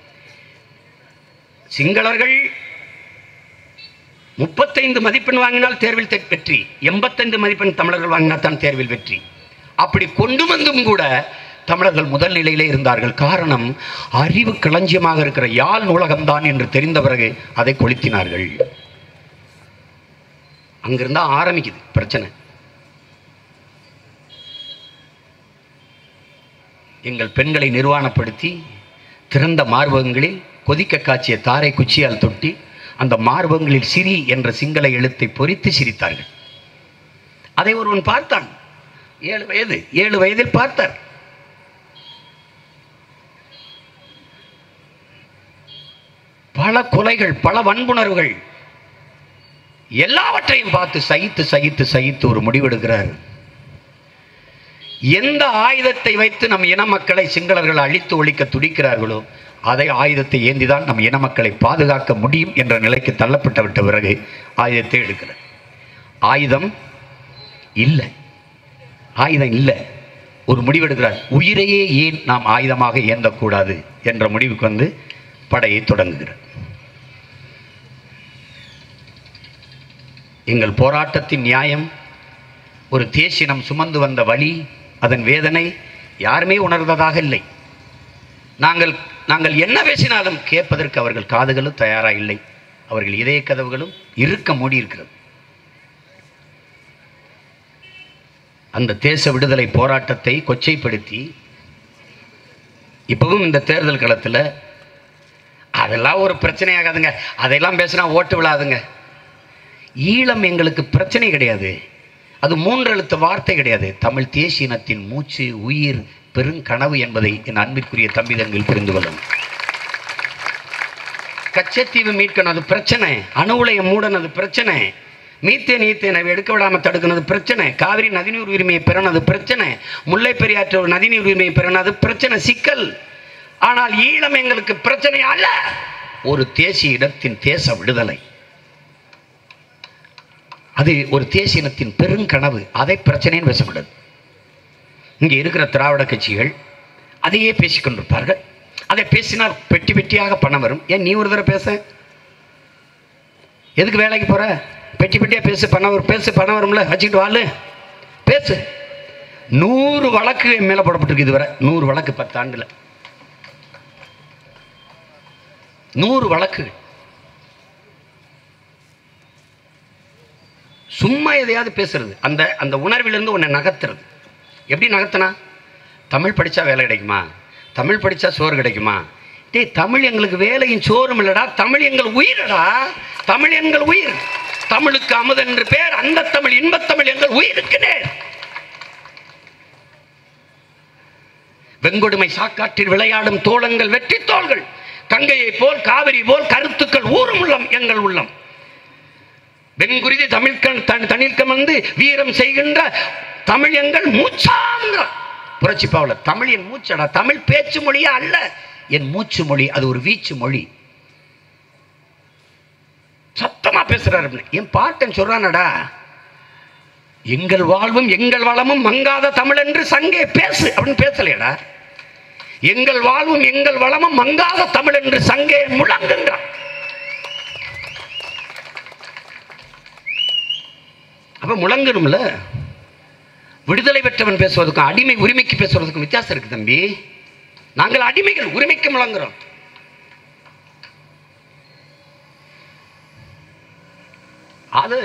சிங்களர்கள் முப்பத்தைந்து மதிப்பெண் வாங்கினால் தேர்வில் தெ- வெற்றி எண்பத்தைந்து மதிப்பெண் தமிழர்கள் வாங்கினால் தான் தேர்வில் வெற்றி அப்படி கொண்டு வந்தும் கூட தமிழர்கள் முதல் நிலையிலே இருந்தார்கள் காரணம் அறிவு களஞ்சியமாக இருக்கிற யாழ் நூலகம்தான் என்று தெரிந்த பிறகு அதை கொளுத்தினார்கள் அங்கிருந்தா ஆரம்பிக்குது பிரச்சனை எங்கள் பெண்களை நிர்வாணப்படுத்தி திறந்த மார்பகங்களில் கொதிக்க காய்ச்சிய தாரை குச்சியால் தொட்டி அந்த மார்பகங்களில் சிரி என்ற சிங்கள எழுத்தை பொறித்து சிரித்தார்கள் அதை ஒருவன் பார்த்தான் ஏழு வயது ஏழு வயதில் பார்த்தார் பல கொலைகள் பல வன்புணர்வுகள் எல்லாவற்றையும் பார்த்து சகித்து சகித்து சகித்து ஒரு முடிவெடுக்கிறார் எந்த ஆயுதத்தை வைத்து நம் இன மக்களை சிங்களர்கள் அழித்து ஒழிக்க துடிக்கிறார்களோ அதை ஆயுதத்தை ஏந்திதான் நம் இன மக்களை பாதுகாக்க முடியும் என்ற நிலைக்கு தள்ளப்பட்டு விட்ட பிறகு ஆயுதத்தை எடுக்கிறார் ஆயுதம் இல்லை ஆயுதம் இல்லை ஒரு முடிவெடுக்கிறார் உயிரையே ஏன் நாம் ஆயுதமாக ஏந்தக்கூடாது என்ற முடிவுக்கு வந்து படையை தொடங்குகிறார் எங்கள் போராட்டத்தின் நியாயம் ஒரு தேசினம் சுமந்து வந்த வழி அதன் வேதனை யாருமே உணர்ந்ததாக இல்லை நாங்கள் நாங்கள் என்ன பேசினாலும் கேட்பதற்கு அவர்கள் காதுகளும் தயாராக இல்லை அவர்கள் இதய கதவுகளும் இருக்க மூடியிருக்கிறது அந்த தேச விடுதலை போராட்டத்தை கொச்சைப்படுத்தி இப்பவும் இந்த தேர்தல் களத்தில் அதெல்லாம் ஒரு பிரச்சனையாகாதுங்க அதையெல்லாம் பேசினா ஓட்டு விழாதுங்க ஈழம் எங்களுக்கு பிரச்சனை கிடையாது அது மூன்றெழுத்து வார்த்தை கிடையாது தமிழ் தேசியனத்தின் மூச்சு உயிர் பெருங்கனவு என்பதை என் அன்பிற்குரிய தம்பிதங்கள் புரிந்து கொள்ளும் கச்சத்தீவு மீட்கணும் அது பிரச்சனை அணு உலையம் மூடணும் அது பிரச்சனை மீத்தேன் ஈத்தேனை எடுக்க விடாம தடுக்கணும் அது பிரச்சனை காவிரி நதிநீர் உரிமையை பெறணும் அது பிரச்சனை முல்லை பெரியாற்று நதிநீர் உரிமையை பெறணும் அது பிரச்சனை சிக்கல் ஆனால் ஈழம் எங்களுக்கு பிரச்சனை அல்ல ஒரு தேசிய இடத்தின் தேச விடுதலை அது ஒரு தேசிய இனத்தின் பெருங்கனவு அதை பிரச்சனைன்னு பேசக்கூடாது இங்கே இருக்கிற திராவிட கட்சிகள் அதையே பேசிக் கொண்டிருப்பார்கள் அதை பேசினால் பெட்டி பெட்டியாக பணம் வரும் ஏன் நீ ஒரு தடவை பேச எதுக்கு வேலைக்கு போற பெட்டி பெட்டியா பேசு பணம் வரும் பேசு பணம் வரும்ல வச்சுக்கிட்டு வாழு பேசு நூறு வழக்கு என் மேலே போடப்பட்டிருக்கு இதுவரை நூறு வழக்கு பத்து ஆண்டுல நூறு வழக்குகள் சும்மா எதையாவது பேசுறது அந்த அந்த உணர்விலிருந்து உன்னை நகர்த்துறது எப்படி நகர்த்தினா தமிழ் படித்தா வேலை கிடைக்குமா தமிழ் படித்தா சோறு கிடைக்குமா டேய் தமிழ் எங்களுக்கு வேலையும் சோறும் இல்லடா தமிழ் எங்கள் உயிரடா தமிழ் எங்கள் உயிர் தமிழுக்கு அமுதன் என்று பேர் அந்த தமிழ் இன்பத்தமிழ் எங்கள் உயிருக்கு நேர் வெங்கொடுமை சாக்காற்றில் விளையாடும் தோளங்கள் வெற்றி தோள்கள் கங்கையை போல் காவிரி போல் கருத்துக்கள் ஊரும் உள்ளம் எங்கள் உள்ளம் வெண்குருதி தமிழ்கண் தன் தனிற்கம் வந்து வீரம் செய்கின்ற தமிழ் எங்கள் மூச்சாங்கிற புரட்சி பாவலர் தமிழ் என் மூச்சடா தமிழ் பேச்சு மொழியா அல்ல என் மூச்சு மொழி அது ஒரு வீச்சு மொழி சத்தமா பேசுறாரு அப்படின்னு. என் பாட்டன் சொல்றானடா எங்கள் வாழ்வும் எங்கள் வளமும் மங்காத தமிழ் என்று சங்கே பேசு அப்படின்னு பேசலையடா எங்கள் வாழ்வும் எங்கள் வளமும் மங்காத தமிழ் என்று சங்கே முழங்குன்றான் அப்ப முழங்கணும்ல விடுதலை பெற்றவன் பேசுவதற்கும் அடிமை உரிமைக்கு பேசுவதற்கும் வித்தியாசம் இருக்கு தம்பி நாங்கள் அடிமைகள் உரிமைக்கு முழங்குறோம் அது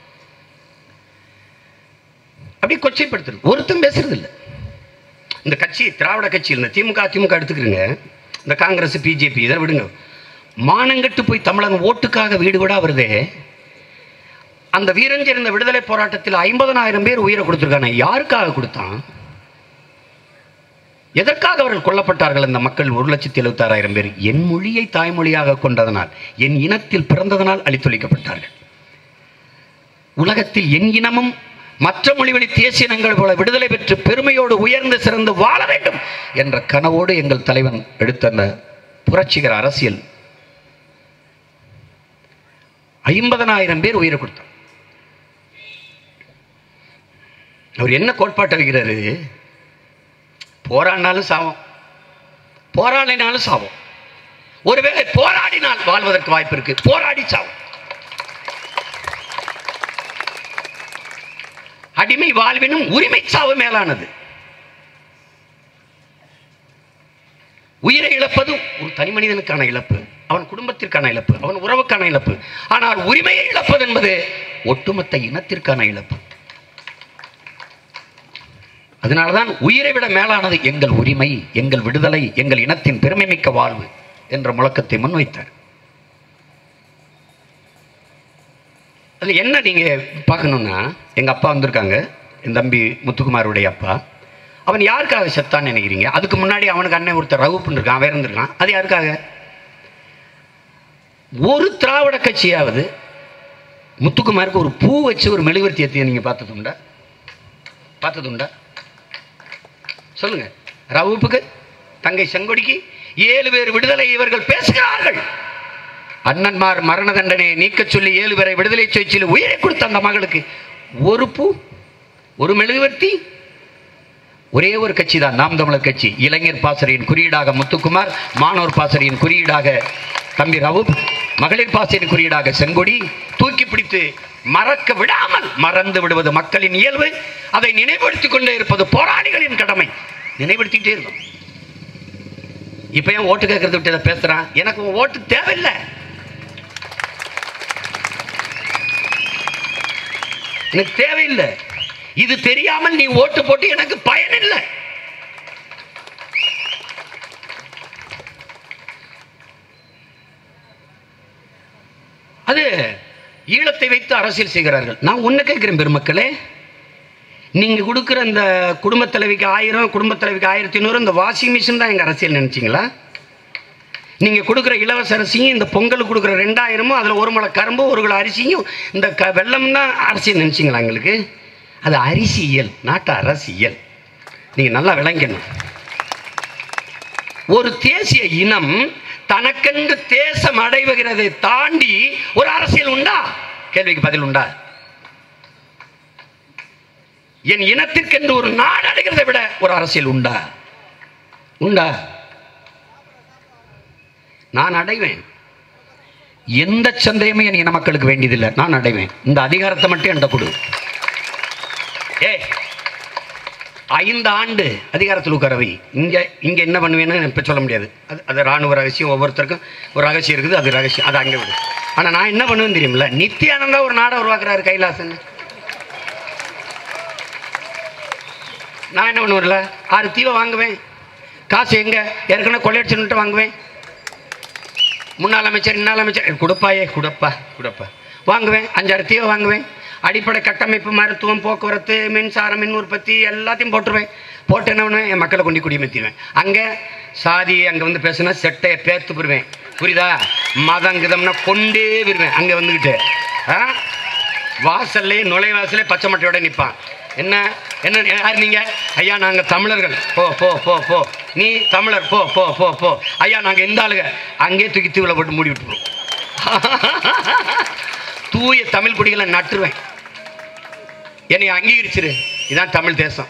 அப்படியே கொச்சைப்படுத்துறது ஒருத்தன் பேசுறது இல்லை இந்த கட்சி திராவிட கட்சி இந்த திமுக திமுக எடுத்துக்கிறீங்க இந்த காங்கிரஸ் பிஜேபி இதை விடுங்க மானங்கட்டு போய் தமிழன் ஓட்டுக்காக வீடு விடா வருதே அந்த வீரஞ்சர் இந்த விடுதலை போராட்டத்தில் ஐம்பதனாயிரம் பேர் உயிரை கொடுத்துருக்காங்க யாருக்காக கொடுத்தான் எதற்காக அவர்கள் கொல்லப்பட்டார்கள் அந்த மக்கள் ஒரு லட்சத்தி எழுபத்தாறாயிரம் பேர் என் மொழியை தாய்மொழியாக கொண்டதனால் என் இனத்தில் பிறந்ததனால் அழித்தொழிக்கப்பட்டார்கள் உலகத்தில் என் இனமும் மற்ற மொழிவழி தேசிய இனங்கள் போல விடுதலை பெற்று பெருமையோடு உயர்ந்து சிறந்து வாழ வேண்டும் என்ற கனவோடு எங்கள் தலைவன் எடுத்த அந்த புரட்சிகர அரசியல் ஐம்பதனாயிரம் பேர் உயிரை கொடுத்தார் அவர் என்ன கோட்பாட்டை வைக்கிறாரு போராடினாலும் சாவோம் போராடினாலும் சாவோம் ஒருவேளை போராடினால் வாழ்வதற்கு வாய்ப்பு இருக்கு போராடி சாவோம் அடிமை வாழ்வினும் உரிமை சாவு மேலானது உயிரை இழப்பது ஒரு தனி மனிதனுக்கான இழப்பு அவன் குடும்பத்திற்கான இழப்பு அவன் உறவுக்கான இழப்பு ஆனால் உரிமையை இழப்பது என்பது ஒட்டுமொத்த இனத்திற்கான இழப்பு அதனால்தான் உயிரை விட மேலானது எங்கள் உரிமை எங்கள் விடுதலை எங்கள் இனத்தின் பெருமைமிக்க வாழ்வு என்ற முழக்கத்தை முன்வைத்தார் அதில் என்ன நீங்கள் பார்க்கணுன்னா எங்கள் அப்பா வந்திருக்காங்க என் தம்பி முத்துக்குமாருடைய அப்பா அவன் யாருக்காக செத்தான்னு நினைக்கிறீங்க அதுக்கு முன்னாடி அவனுக்கு அண்ணன் ஒருத்தர் ரகுப்புன்னு இருக்கான் அவன் இருந்திருக்கான் அது யாருக்காக ஒரு திராவிட கட்சியாவது முத்துக்குமாருக்கு ஒரு பூ வச்சு ஒரு மெழுகுவர்த்தி ஏற்றிய நீங்கள் பார்த்ததுண்டா பார்த்ததுண்டா சொல்லுங்க ரவுப்புக்கு தங்கை செங்கொடிக்கு ஏழு பேர் விடுதலை இவர்கள் பேசுகிறார்கள் அண்ணன்மார் மரண தண்டனையை நீக்கச் சொல்லி ஏழு பேரை விடுதலை சுயற்சியில் உயிரை கொடுத்த அந்த மகளுக்கு ஒரு பூ ஒரு மெழுகுவர்த்தி ஒரே ஒரு கட்சி தான் நாம் தமிழர் கட்சி இளைஞர் பாசறையின் குறியீடாக முத்துக்குமார் மாணவர் பாசறையின் குறியீடாக தம்பி ரவுப் மகளிர் பாசறையின் குறியீடாக செங்கொடி தூக்கி பிடித்து மறக்க விடாமல் மறந்து விடுவது மக்களின் இயல்பு அதை நினைவுபடுத்திக் கொண்டே இருப்பது போராளிகளின் கடமை நினைவுபடுத்திக்கிட்டே இருக்கும் இப்ப ஏன் ஓட்டு கேட்கறது விட்டு இதை பேசுறான் எனக்கு உன் ஓட்டு தேவையில்லை எனக்கு தேவையில்லை இது தெரியாமல் நீ ஓட்டு போட்டு எனக்கு பயன் இல்லை அது ஈழத்தை வைத்து அரசியல் செய்கிறார்கள் நான் ஒன்று கேட்கிறேன் பெருமக்களே நீங்க கொடுக்குற இந்த குடும்பத் தலைவிக்கு ஆயிரம் குடும்பத் தலைவிக்கு ஆயிரத்தி ஐநூறு இந்த வாஷிங் மிஷின் தான் எங்க அரசியல் நினைச்சீங்களா நீங்க கொடுக்குற இலவச அரிசியும் இந்த பொங்கலுக்கு கொடுக்குற ரெண்டாயிரமும் அதுல ஒரு முளை கரும்பு ஒரு கிலோ அரிசியும் இந்த க வெள்ளம் தான் அரசியல் நினைச்சீங்களா எங்களுக்கு அது அரிசியல் நாட்டு அரசியல் நீங்க நல்லா விளங்கணும் ஒரு தேசிய இனம் தனக்கென்று தேசம் அடைவுகிறதை தாண்டி ஒரு அரசியல் உண்டா கேள்விக்கு பதில் உண்டா என் இனத்திற்கென்று ஒரு நாடு அடைகிறதை விட ஒரு அரசியல் உண்டா உண்டா நான் அடைவேன் எந்த சந்தேகமும் என் இன மக்களுக்கு வேண்டியதில்லை நான் அடைவேன் இந்த அதிகாரத்தை மட்டும் என்கிட்ட கொடு ஏ ஐந்து ஆண்டு அதிகாரத்தில் உட்காரவை இங்கே இங்கே என்ன பண்ணுவேன்னு இப்போ சொல்ல முடியாது அது அது ராணுவ ரகசியம் ஒவ்வொருத்தருக்கும் ஒரு ரகசியம் இருக்குது அது ரகசியம் அது அங்கே விடு ஆனால் நான் என்ன பண்ணுவேன்னு தெரியுமில்ல நித்யானந்தா ஒரு நாடை உருவாக்குறாரு கைலாசன் நான் என்ன பண்ணுவேன்ல ஆறு தீவை வாங்குவேன் காசு எங்க ஏற்கனவே கொள்ளையடிச்சுன்னுட்டு வாங்குவேன் முன்னாள் அமைச்சர் இன்னாள் அமைச்சர் கொடுப்பாயே கொடுப்பா கொடுப்பா வாங்குவேன் அஞ்சாறு தீவை வாங்குவேன் அடிப்படை கட்டமைப்பு மருத்துவம் போக்குவரத்து மின்சாரம் மின் உற்பத்தி எல்லாத்தையும் போட்டுருவேன் போட்டு என்ன பண்ணுவேன் என் மக்களை கொண்டு குடிமத்திடுவேன் அங்கே சாதி அங்கே வந்து பேசுனா செட்டையை பேர்த்து போடுவேன் புரியுதா மதம் கிதம்னா கொண்டே விடுவேன் அங்கே வந்துக்கிட்டு ஆ வாசல்லே நுழைவாசலே பச்சை மட்டையோட நிற்பான் என்ன என்ன யார் நீங்க ஐயா நாங்கள் தமிழர்கள் போ போ போ போ நீ தமிழர் போ போ போ போ ஐயா நாங்கள் எந்த ஆளுங்க அங்கேயே தூக்கி தீவில் போட்டு மூடி விட்டுருவோம் தூய தமிழ் குடிகளை நட்டுருவேன் என்னை அங்கீகரிச்சிரு இதான் தமிழ் தேசம்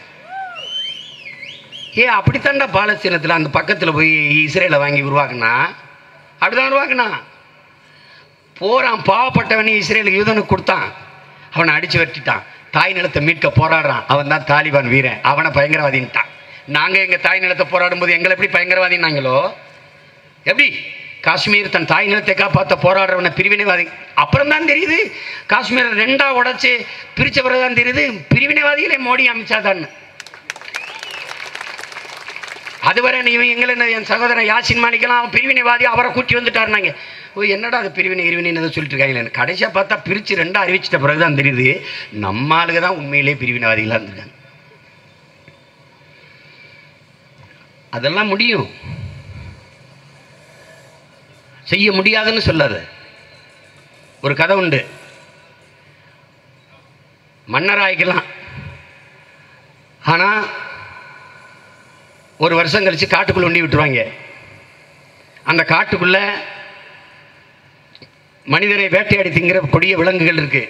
ஏ அப்படித்தான்டா பாலஸ்தீனத்தில் அந்த பக்கத்தில் போய் இஸ்ரேலை வாங்கி உருவாக்குனா அப்படிதான் உருவாக்குனா போறான் பாவப்பட்டவனே இஸ்ரேலுக்கு யூதனுக்கு கொடுத்தான் அவனை அடிச்சு வெட்டிட்டான் தாய் நிலத்தை மீட்க போராடுறான் அவன் தான் தாலிபான் வீரன் அவனை பயங்கரவாதின்ட்டான் நாங்க எங்க தாய் நிலத்தை போராடும் போது எங்களை எப்படி பயங்கரவாதினாங்களோ எப்படி காஷ்மீர் தன் தாய் நிலத்தை காப்பாற்ற போராடுறவனை பிரிவினைவாதி அப்புறம் தான் தெரியுது காஷ்மீரை ரெண்டா உடைச்சு பிரிச்ச பிறகு தான் தெரியுது பிரிவினைவாதிகளே மோடி அமித்ஷா தான் அதுவரை நீ எங்களை என் சகோதரன் யாசின் மாலிக்கலாம் அவன் பிரிவினைவாதி அவரை கூட்டி வந்துட்டாருனாங்க ஓ என்னடா அது பிரிவினை இருவினை ஏதோ சொல்லிட்டு இருக்காங்களே கடைசியாக பார்த்தா பிரித்து ரெண்டா அறிவிச்சிட்ட பிறகு தான் தெரியுது நம்ம ஆளுங்க தான் உண்மையிலே பிரிவினைவாதிகளாக இருந்திருக்காங்க அதெல்லாம் முடியும் செய்ய முடியாதுன்னு சொல்லாது ஒரு கதை உண்டு மன்னராய்க்கலாம் ஆனால் ஒரு வருஷம் கழிச்சு காட்டுக்குள்ள ஒண்டி விட்டுருவாங்க அந்த காட்டுக்குள்ள மனிதரை வேட்டையாடி திங்கிற கொடிய விலங்குகள் இருக்கு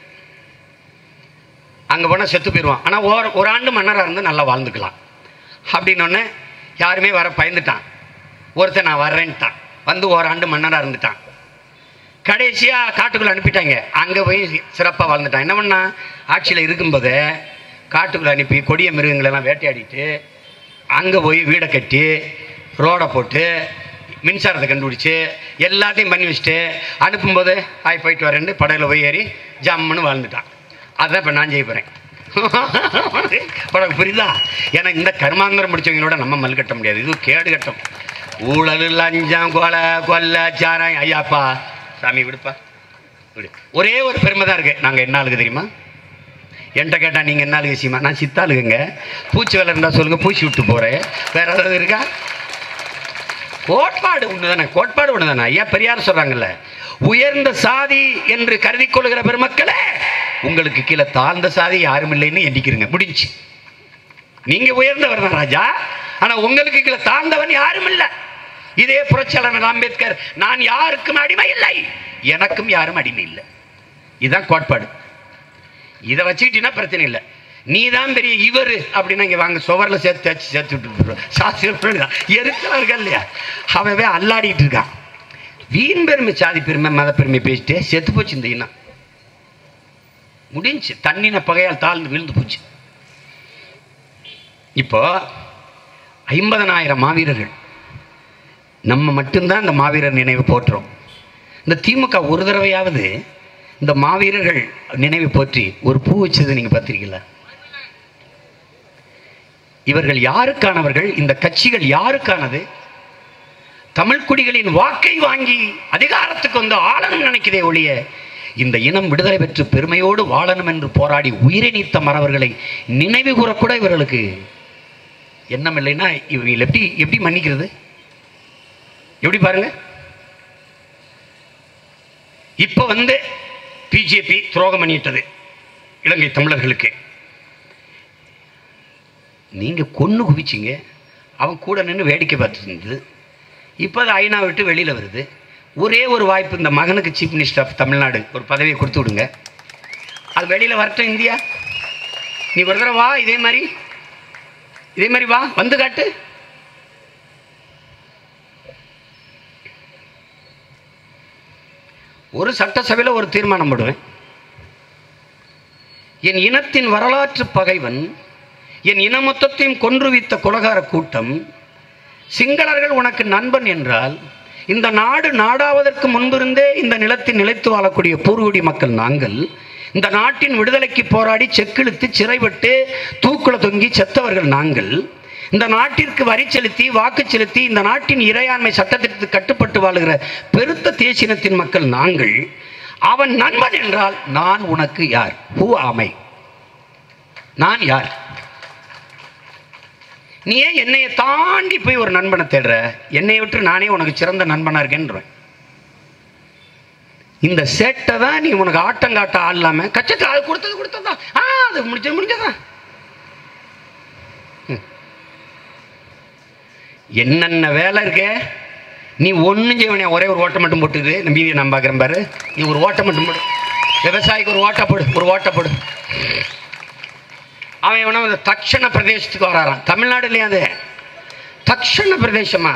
அங்கே போனால் செத்து போயிடுவான் ஆனால் ஒரு ஒரு ஆண்டு மன்னராக இருந்து நல்லா வாழ்ந்துக்கலாம் அப்படின்னொன்னே யாருமே வர பயந்துட்டான் ஒருத்தன் நான் வர்றேன்ட்டான் வந்து ஓராண்டு மன்னராக இருந்துட்டான் கடைசியாக காட்டுக்குள்ளே அனுப்பிட்டாங்க அங்கே போய் சிறப்பாக வாழ்ந்துட்டான் என்ன பண்ணா ஆட்சியில் இருக்கும்போது காட்டுக்குள்ளே அனுப்பி கொடிய மிருகங்களெல்லாம் வேட்டையாடிட்டு அங்கே போய் வீடை கட்டி ரோடை போட்டு மின்சாரத்தை கண்டுபிடிச்சு எல்லாத்தையும் பண்ணி வச்சுட்டு அனுப்பும்போது ஆய் போயிட்டு வரேன்னு படகுல போய் ஏறி ஜம்முன்னு வாழ்ந்துட்டான் அதான் இப்போ நான் செய்ய போகிறேன் உனக்கு புரியுதா ஏன்னா இந்த கர்மாந்திரம் முடிச்சவங்களோட நம்ம மல் கட்ட முடியாது இது கேடு கட்டம் ஊழல் லஞ்சம் கொலை கொல்ல சாராயம் ஐயாப்பா சாமி விடுப்பா விடு ஒரே ஒரு பெருமை தான் இருக்கு நாங்கள் என்ன ஆளுக்கு தெரியுமா என்கிட்ட கேட்டால் நீங்கள் என்ன ஆளுங்க சீமா நான் சித்தாளுங்க பூச்சி வேலை இருந்தால் சொல்லுங்கள் பூச்சி விட்டு போகிறேன் வேற ஏதாவது இருக்கா கோட்பாடு ஒன்று தானே கோட்பாடு ஒன்று தானே ஐயா பெரியார் சொல்கிறாங்கல்ல உயர்ந்த சாதி என்று கருதி கொள்கிற பெருமக்களே உங்களுக்கு கீழே தாழ்ந்த சாதி யாரும் இல்லைன்னு எண்ணிக்கிறீங்க முடிஞ்சு நீங்க உயர்ந்தவர் தான் ராஜா ஆனா உங்களுக்கு கீழே தாழ்ந்தவன் யாரும் இல்லை இதே புரட்சியாளர் அம்பேத்கர் நான் யாருக்கும் அடிமை இல்லை எனக்கும் யாரும் அடிமை இல்லை இதுதான் கோட்பாடு இதை வச்சுக்கிட்டீங்கன்னா பிரச்சனை இல்லை நீ தான் பெரிய இவர் அப்படின்னா இங்கே வாங்க சுவரில் சேர்த்து தேய்ச்சி சேர்த்து விட்டு சாஸ்திரம் எரிச்சலாக இருக்கா இல்லையா அவன் அல்லாடிட்டு இருக்கான் வீண் பெருமை சாதி பெருமை மத பெருமை பேசிட்டு செத்து போச்சு இந்த இனம் முடிஞ்சு தண்ணின பகையால் தாழ்ந்து விழுந்து போச்சு இப்போ ஐம்பதனாயிரம் மாவீரர்கள் நம்ம மட்டும்தான் இந்த மாவீரர் நினைவு போற்றுறோம் இந்த திமுக ஒரு தடவையாவது இந்த மாவீரர்கள் நினைவு போற்றி ஒரு பூ வச்சது நீங்க பார்த்திருக்கீங்களா இவர்கள் யாருக்கானவர்கள் இந்த கட்சிகள் யாருக்கானது தமிழ் குடிகளின் வாக்கை வாங்கி அதிகாரத்துக்கு வந்து ஆளணும் நினைக்கிறதே ஒழிய இந்த இனம் விடுதலை பெற்று பெருமையோடு வாழணும் என்று போராடி உயிரை நீத்த மறவர்களை நினைவு கூறக்கூட இவர்களுக்கு எண்ணம் இல்லைன்னா இவங்க எப்படி எப்படி மன்னிக்கிறது எப்படி பாருங்க இப்ப வந்து பிஜேபி துரோகம் பண்ணிட்டது இலங்கை தமிழர்களுக்கு நீங்க கொன்னு குவிச்சிங்க அவன் கூட நின்று வேடிக்கை பார்த்துட்டு இருந்தது இப்போ அது ஐநா விட்டு வெளியில் வருது ஒரே ஒரு வாய்ப்பு இந்த மகனுக்கு சீஃப் மினிஸ்டர் ஆஃப் தமிழ்நாடு ஒரு பதவியை கொடுத்து விடுங்க அது வெளியில் வரட்டும் இந்தியா நீ ஒரு தடவை வா இதே மாதிரி இதே மாதிரி வா வந்து காட்டு ஒரு சட்டசபையில் ஒரு தீர்மானம் போடுவேன் என் இனத்தின் வரலாற்று பகைவன் என் இன மொத்தத்தையும் கொன்றுவித்த குலகார கூட்டம் சிங்களர்கள் உனக்கு நண்பன் என்றால் இந்த நாடு நாடாவதற்கு முன்பிருந்தே இந்த நிலத்தில் நிலைத்து வாழக்கூடிய பூர்வகுடி மக்கள் நாங்கள் இந்த நாட்டின் விடுதலைக்கு போராடி செக்கிழுத்து சிறைப்பட்டு தூக்குல தொங்கி செத்தவர்கள் நாங்கள் இந்த நாட்டிற்கு வரி செலுத்தி வாக்கு செலுத்தி இந்த நாட்டின் இறையாண்மை சட்டத்திற்கு கட்டுப்பட்டு வாழுகிற பெருத்த தேசினத்தின் மக்கள் நாங்கள் அவன் நண்பன் என்றால் நான் உனக்கு யார் ஹூ ஆமை நான் யார் நீ ஏன் என்னைய தாண்டி போய் ஒரு நண்பனை தேடுற என்னை விட்டு நானே உனக்கு சிறந்த நண்பனா இருக்கேன்றேன் இந்த சேட்டை தான் நீ உனக்கு ஆட்டம் காட்ட ஆடலாம கச்சத்தில் அது கொடுத்தது கொடுத்ததா ஆ அது முடிச்சது முடிஞ்சதா ம். என்னென்ன வேலை இருக்கே நீ ஒன்றும் செய்வனே ஒரே ஒரு ஓட்டை மட்டும் போட்டுது நம்பியை நான் பார்க்குறேன் பாரு நீ ஒரு ஓட்டை மட்டும் போடு விவசாயிக்கு ஒரு ஓட்டை போடு ஒரு ஓட்டை போடு அவன் எவனோ அந்த தக்ஷண பிரதேசத்துக்கு வராராம் தமிழ்நாடு இல்லையா அது தக்ஷண பிரதேசமா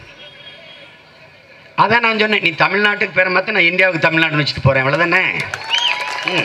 அதான் நான் சொன்னேன் நீ தமிழ்நாட்டுக்கு பேரை மாற்ற நான் இந்தியாவுக்கு தமிழ்நாடு வச்சுட்டு போகிறேன் அவ்வளோதானே ம்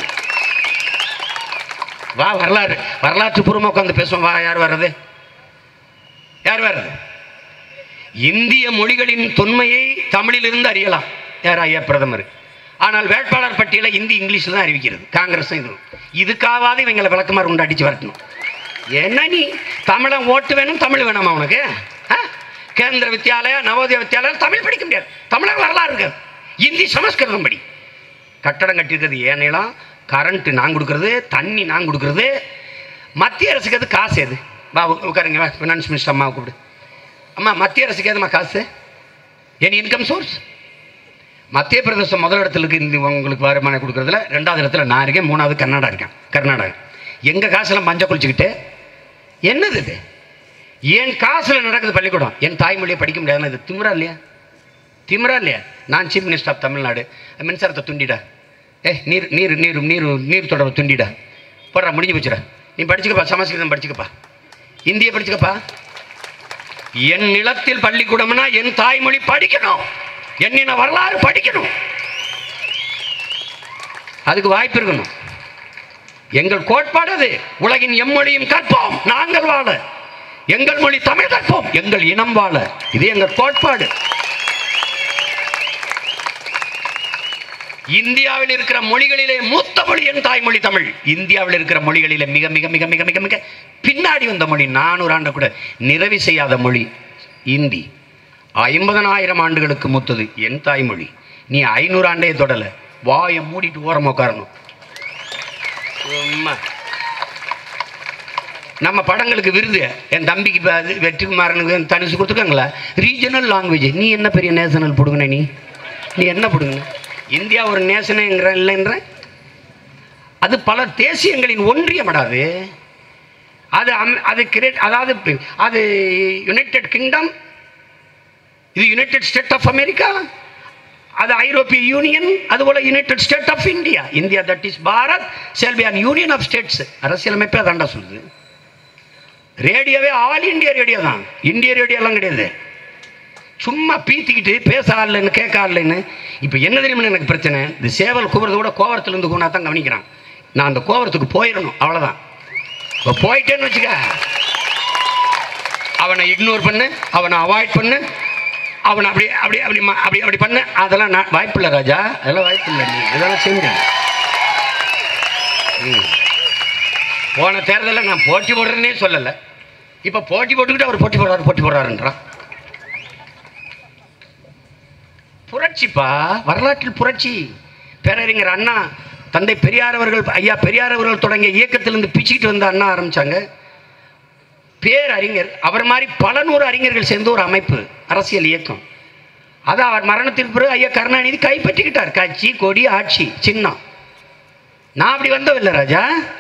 வா வரலாறு வரலாற்று பூர்வமாக உட்காந்து பேசுவோம் வா யார் வர்றது யார் வர்றது இந்திய மொழிகளின் தொன்மையை தமிழிலிருந்து அறியலாம் யார் ஐயா பிரதமர் ஆனால் வேட்பாளர் பட்டியலை இந்தி இங்கிலீஷில் தான் அறிவிக்கிறது காங்கிரஸும் இது இதுக்காவது இவங்களை விளக்கமாறு உண்டு அடிச்சு வரட்டணும் என்ன நீ தமிழன் ஓட்டு வேணும் தமிழ் வேணாமா உனக்கு ஆ? கேந்திர வித்யாலயா நவோதய வித்யாலயா தமிழ் படிக்க முடியாது தமிழர் வரலாறு இருக்காது இந்தி சமஸ்கிருதம் படி கட்டடம் கட்டியிருக்கிறது ஏன் நிலம் கரண்ட்டு நான் கொடுக்குறது தண்ணி நான் கொடுக்குறது மத்திய அரசுக்கு அது காசு எது வா உ- உட்காருங்க வா ஃபினான்ஸ் மினிஸ்டர் அம்மா கூப்பிடு அம்மா மத்திய அரசுக்கு எதுமா காசு என் இன்கம் சோர்ஸ் மத்திய பிரதேசம் முதல் இடத்துல இருக்கு இந்த உங்களுக்கு வருமானம் கொடுக்குறதுல ரெண்டாவது இடத்துல நான் இருக்கேன் மூணாவது கர்நாடகா இருக்கேன் கர்நாடகா எங்கள் காசில் மஞ்சள் குளிச்சுக்கிட்டு என்னது இது என் காசில் நடக்குது பள்ளிக்கூடம் என் தாய்மொழியை படிக்க முடியாதுன்னு இது திமிரா இல்லையா திமிரா இல்லையா நான் சீஃப் மினிஸ்டர் ஆஃப் தமிழ்நாடு மின்சாரத்தை துண்டிடா ஏ நீர் நீர் நீர் நீர் நீர் தொடர்பு துண்டிடா போடுறா முடிஞ்சு போச்சுடா நீ படிச்சுக்கப்பா சமஸ்கிருதம் படிச்சுக்கப்பா இந்திய படிச்சுக்கப்பா என் நிலத்தில் பள்ளிக்கூடம்னா என் தாய்மொழி படிக்கணும் என்னின வரலாறு படிக்கணும் அதுக்கு வாய்ப்பு இருக்கணும் எங்கள் கோட்பாடு அது உலகின் எம்மொழியும் கற்போம் நாங்கள் வாழ எங்கள் மொழி தமிழ் கற்போம் எங்கள் இனம் வாழ இது எங்கள் கோட்பாடு இந்தியாவில் இருக்கிற மொழிகளிலே மூத்த மொழி என் தாய்மொழி தமிழ் இந்தியாவில் இருக்கிற மொழிகளிலே மிக மிக மிக மிக மிக மிக பின்னாடி வந்த மொழி நானூறு ஆண்டு கூட நிறைவு செய்யாத மொழி இந்தி ஐம்பதனாயிரம் ஆண்டுகளுக்கு மூத்தது என் தாய்மொழி நீ ஐநூறு ஆண்டே தொடல வாயை மூடிட்டு ஓரமா உட்காரணும் சும்மா நம்ம படங்களுக்கு விருது என் தம்பிக்கு இப்போ அது வெற்றிக்குமாரனுக்கு தனுசு கொடுத்துருக்காங்களா ரீஜனல் லாங்குவேஜ் நீ என்ன பெரிய நேஷனல் பிடுங்கின நீ நீ என்ன பிடுங்கின இந்தியா ஒரு நேஷனுங்கிற இல்லைன்ற அது பல தேசியங்களின் ஒன்றியமடாது அது அம்- அது கிரேட் அதாவது இப்ப- அது யுனைடெட் கிங்டம் இது யுனைடெட் ஸ்டேட் ஆஃப் அமெரிக்கா அது ஐரோப்பிய யூனியன் அதுபோல United State of India India that is Bharat shall be a union of states அரசியலமைப்பே அதாண்டா சொல்லுது ரேடியோவே ஆல் இந்தியா ரேடியோ தான் இந்திய ரேடியோலாம் கிடையாது சும்மா பீத்திக்கிட்டு பேச ஆடலைன்னு கேட்க ஆடலைன்னு இப்போ என்ன தெரியுமா எனக்கு பிரச்சனை இந்த சேவல் கூவுறத விட கோவரத்துலேருந்து கூனா தான் கவனிக்கிறான் நான் அந்த கோவரத்துக்கு போயிடணும் அவ்வளோதான் இப்போ போயிட்டேன்னு வச்சுக்க அவனை இக்னோர் பண்ணு அவனை அவாய்ட் பண்ணு அவனை அப்படி அப்படி அப்படி ம- அப்படி அப்படி பண்ணு அதெல்லாம் நான் வாய்ப்பு இல்லை ராஜா அதெல்லாம் வாய்ப்பு இல்லை நீ இதெல்லாம் செஞ்ச ம் போன தேர்தலில் நான் போட்டி போடுறேன்னே சொல்லலை இப்போ போட்டி போட்டுக்கிட்டு அவர் போட்டி போடுறாரு போட்டி போடுறாருன்றான் புரட்சிப்பா வரலாற்றில் புரட்சி பேரறிஞர் அண்ணா தந்தை பெரியார் அவர்கள் ஐயா பெரியார் அவர்கள் தொடங்கிய இயக்கத்திலிருந்து பிச்சுக்கிட்டு வந்த அண்ணா ஆரம்பிச்சாங்க பேரறிஞர் அவர் மாதிரி பல நூறு அறிஞர்கள் சேர்ந்து ஒரு அமைப்பு அரசியல் இயக்கம் அது அவர் மரணத்திற்கு பிறகு ஐயா கருணாநிதி கைப்பற்றிக்கிட்டார் கட்சி கொடி ஆட்சி சின்னம் நான் அப்படி வந்தவில்லை ராஜா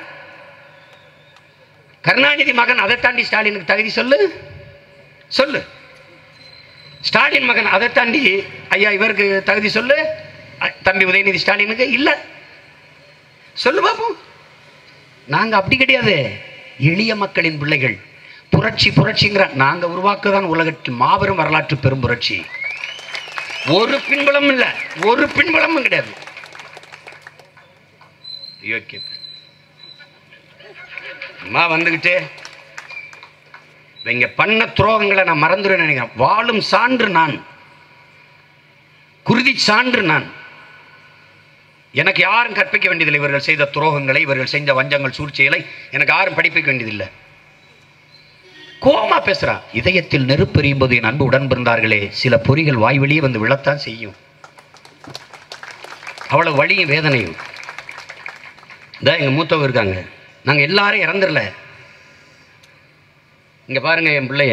கருணாநிதி மகன் அதை தாண்டி ஸ்டாலினுக்கு தகுதி சொல்லு சொல்லு ஸ்டாலின் மகன் அதை தாண்டி ஐயா இவருக்கு தகுதி சொல்லு அ, தம்பி உதயநிதி ஸ்டாலினுக்கு இல்லை சொல்லு பார்ப்போம் நாங்கள் அப்படி கிடையாது எளிய மக்களின் பிள்ளைகள் புரட்சி புரட்சிங்கிற நாங்கள் உருவாக்குதான் உலகத்தில் மாபெரும் வரலாற்று பெரும் புரட்சி ஒரு பின்புலமும் இல்லை ஒரு பின்புலமும் கிடையாது யோக்கியம் அம்மா வந்துக்கிட்டு இவங்க பண்ண துரோகங்களை நான் மறந்துடுவேன் நினைக்கிறேன் வாழும் சான்று நான் குருதி சான்று நான் எனக்கு யாரும் கற்பிக்க வேண்டியதில்லை இவர்கள் செய்த துரோகங்களை இவர்கள் செஞ்ச வஞ்சங்கள் சூழ்ச்சிகளை எனக்கு யாரும் படிப்பிக்க வேண்டியதில்லை கோமா பேசுறான் இதயத்தில் நெருப்பெறியும் போது என் அன்பு உடன் பிறந்தார்களே சில பொறிகள் வாய் வெளியே வந்து விழத்தான் செய்யும் அவ்வளவு வலியும் வேதனையும் இதான் எங்க மூத்தவங்க இருக்காங்க நாங்க எல்லாரும் இறந்துடல இங்க பாருங்க என் பிள்ளைய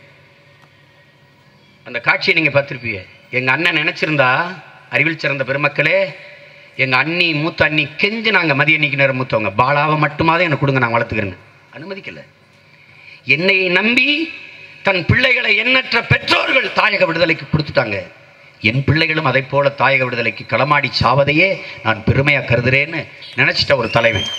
அந்த காட்சியை நீங்க பார்த்திருப்பீங்க எங்க அண்ணன் நினைச்சிருந்தா அறிவில் சிறந்த பெருமக்களே எங்க அண்ணி மூத்த அண்ணி கெஞ்சு நாங்க மதிய அன்னைக்கு நேரம் மூத்தவங்க பாலாவை மட்டுமாதான் எனக்கு கொடுங்க நான் வளர்த்துக்கிறேன்னு அனுமதிக்கல என்னை நம்பி தன் பிள்ளைகளை எண்ணற்ற பெற்றோர்கள் தாயக விடுதலைக்கு கொடுத்துட்டாங்க என் பிள்ளைகளும் அதை போல தாயக விடுதலைக்கு களமாடி சாவதையே நான் பெருமையா கருதுறேன்னு நினைச்சிட்ட ஒரு தலைவன்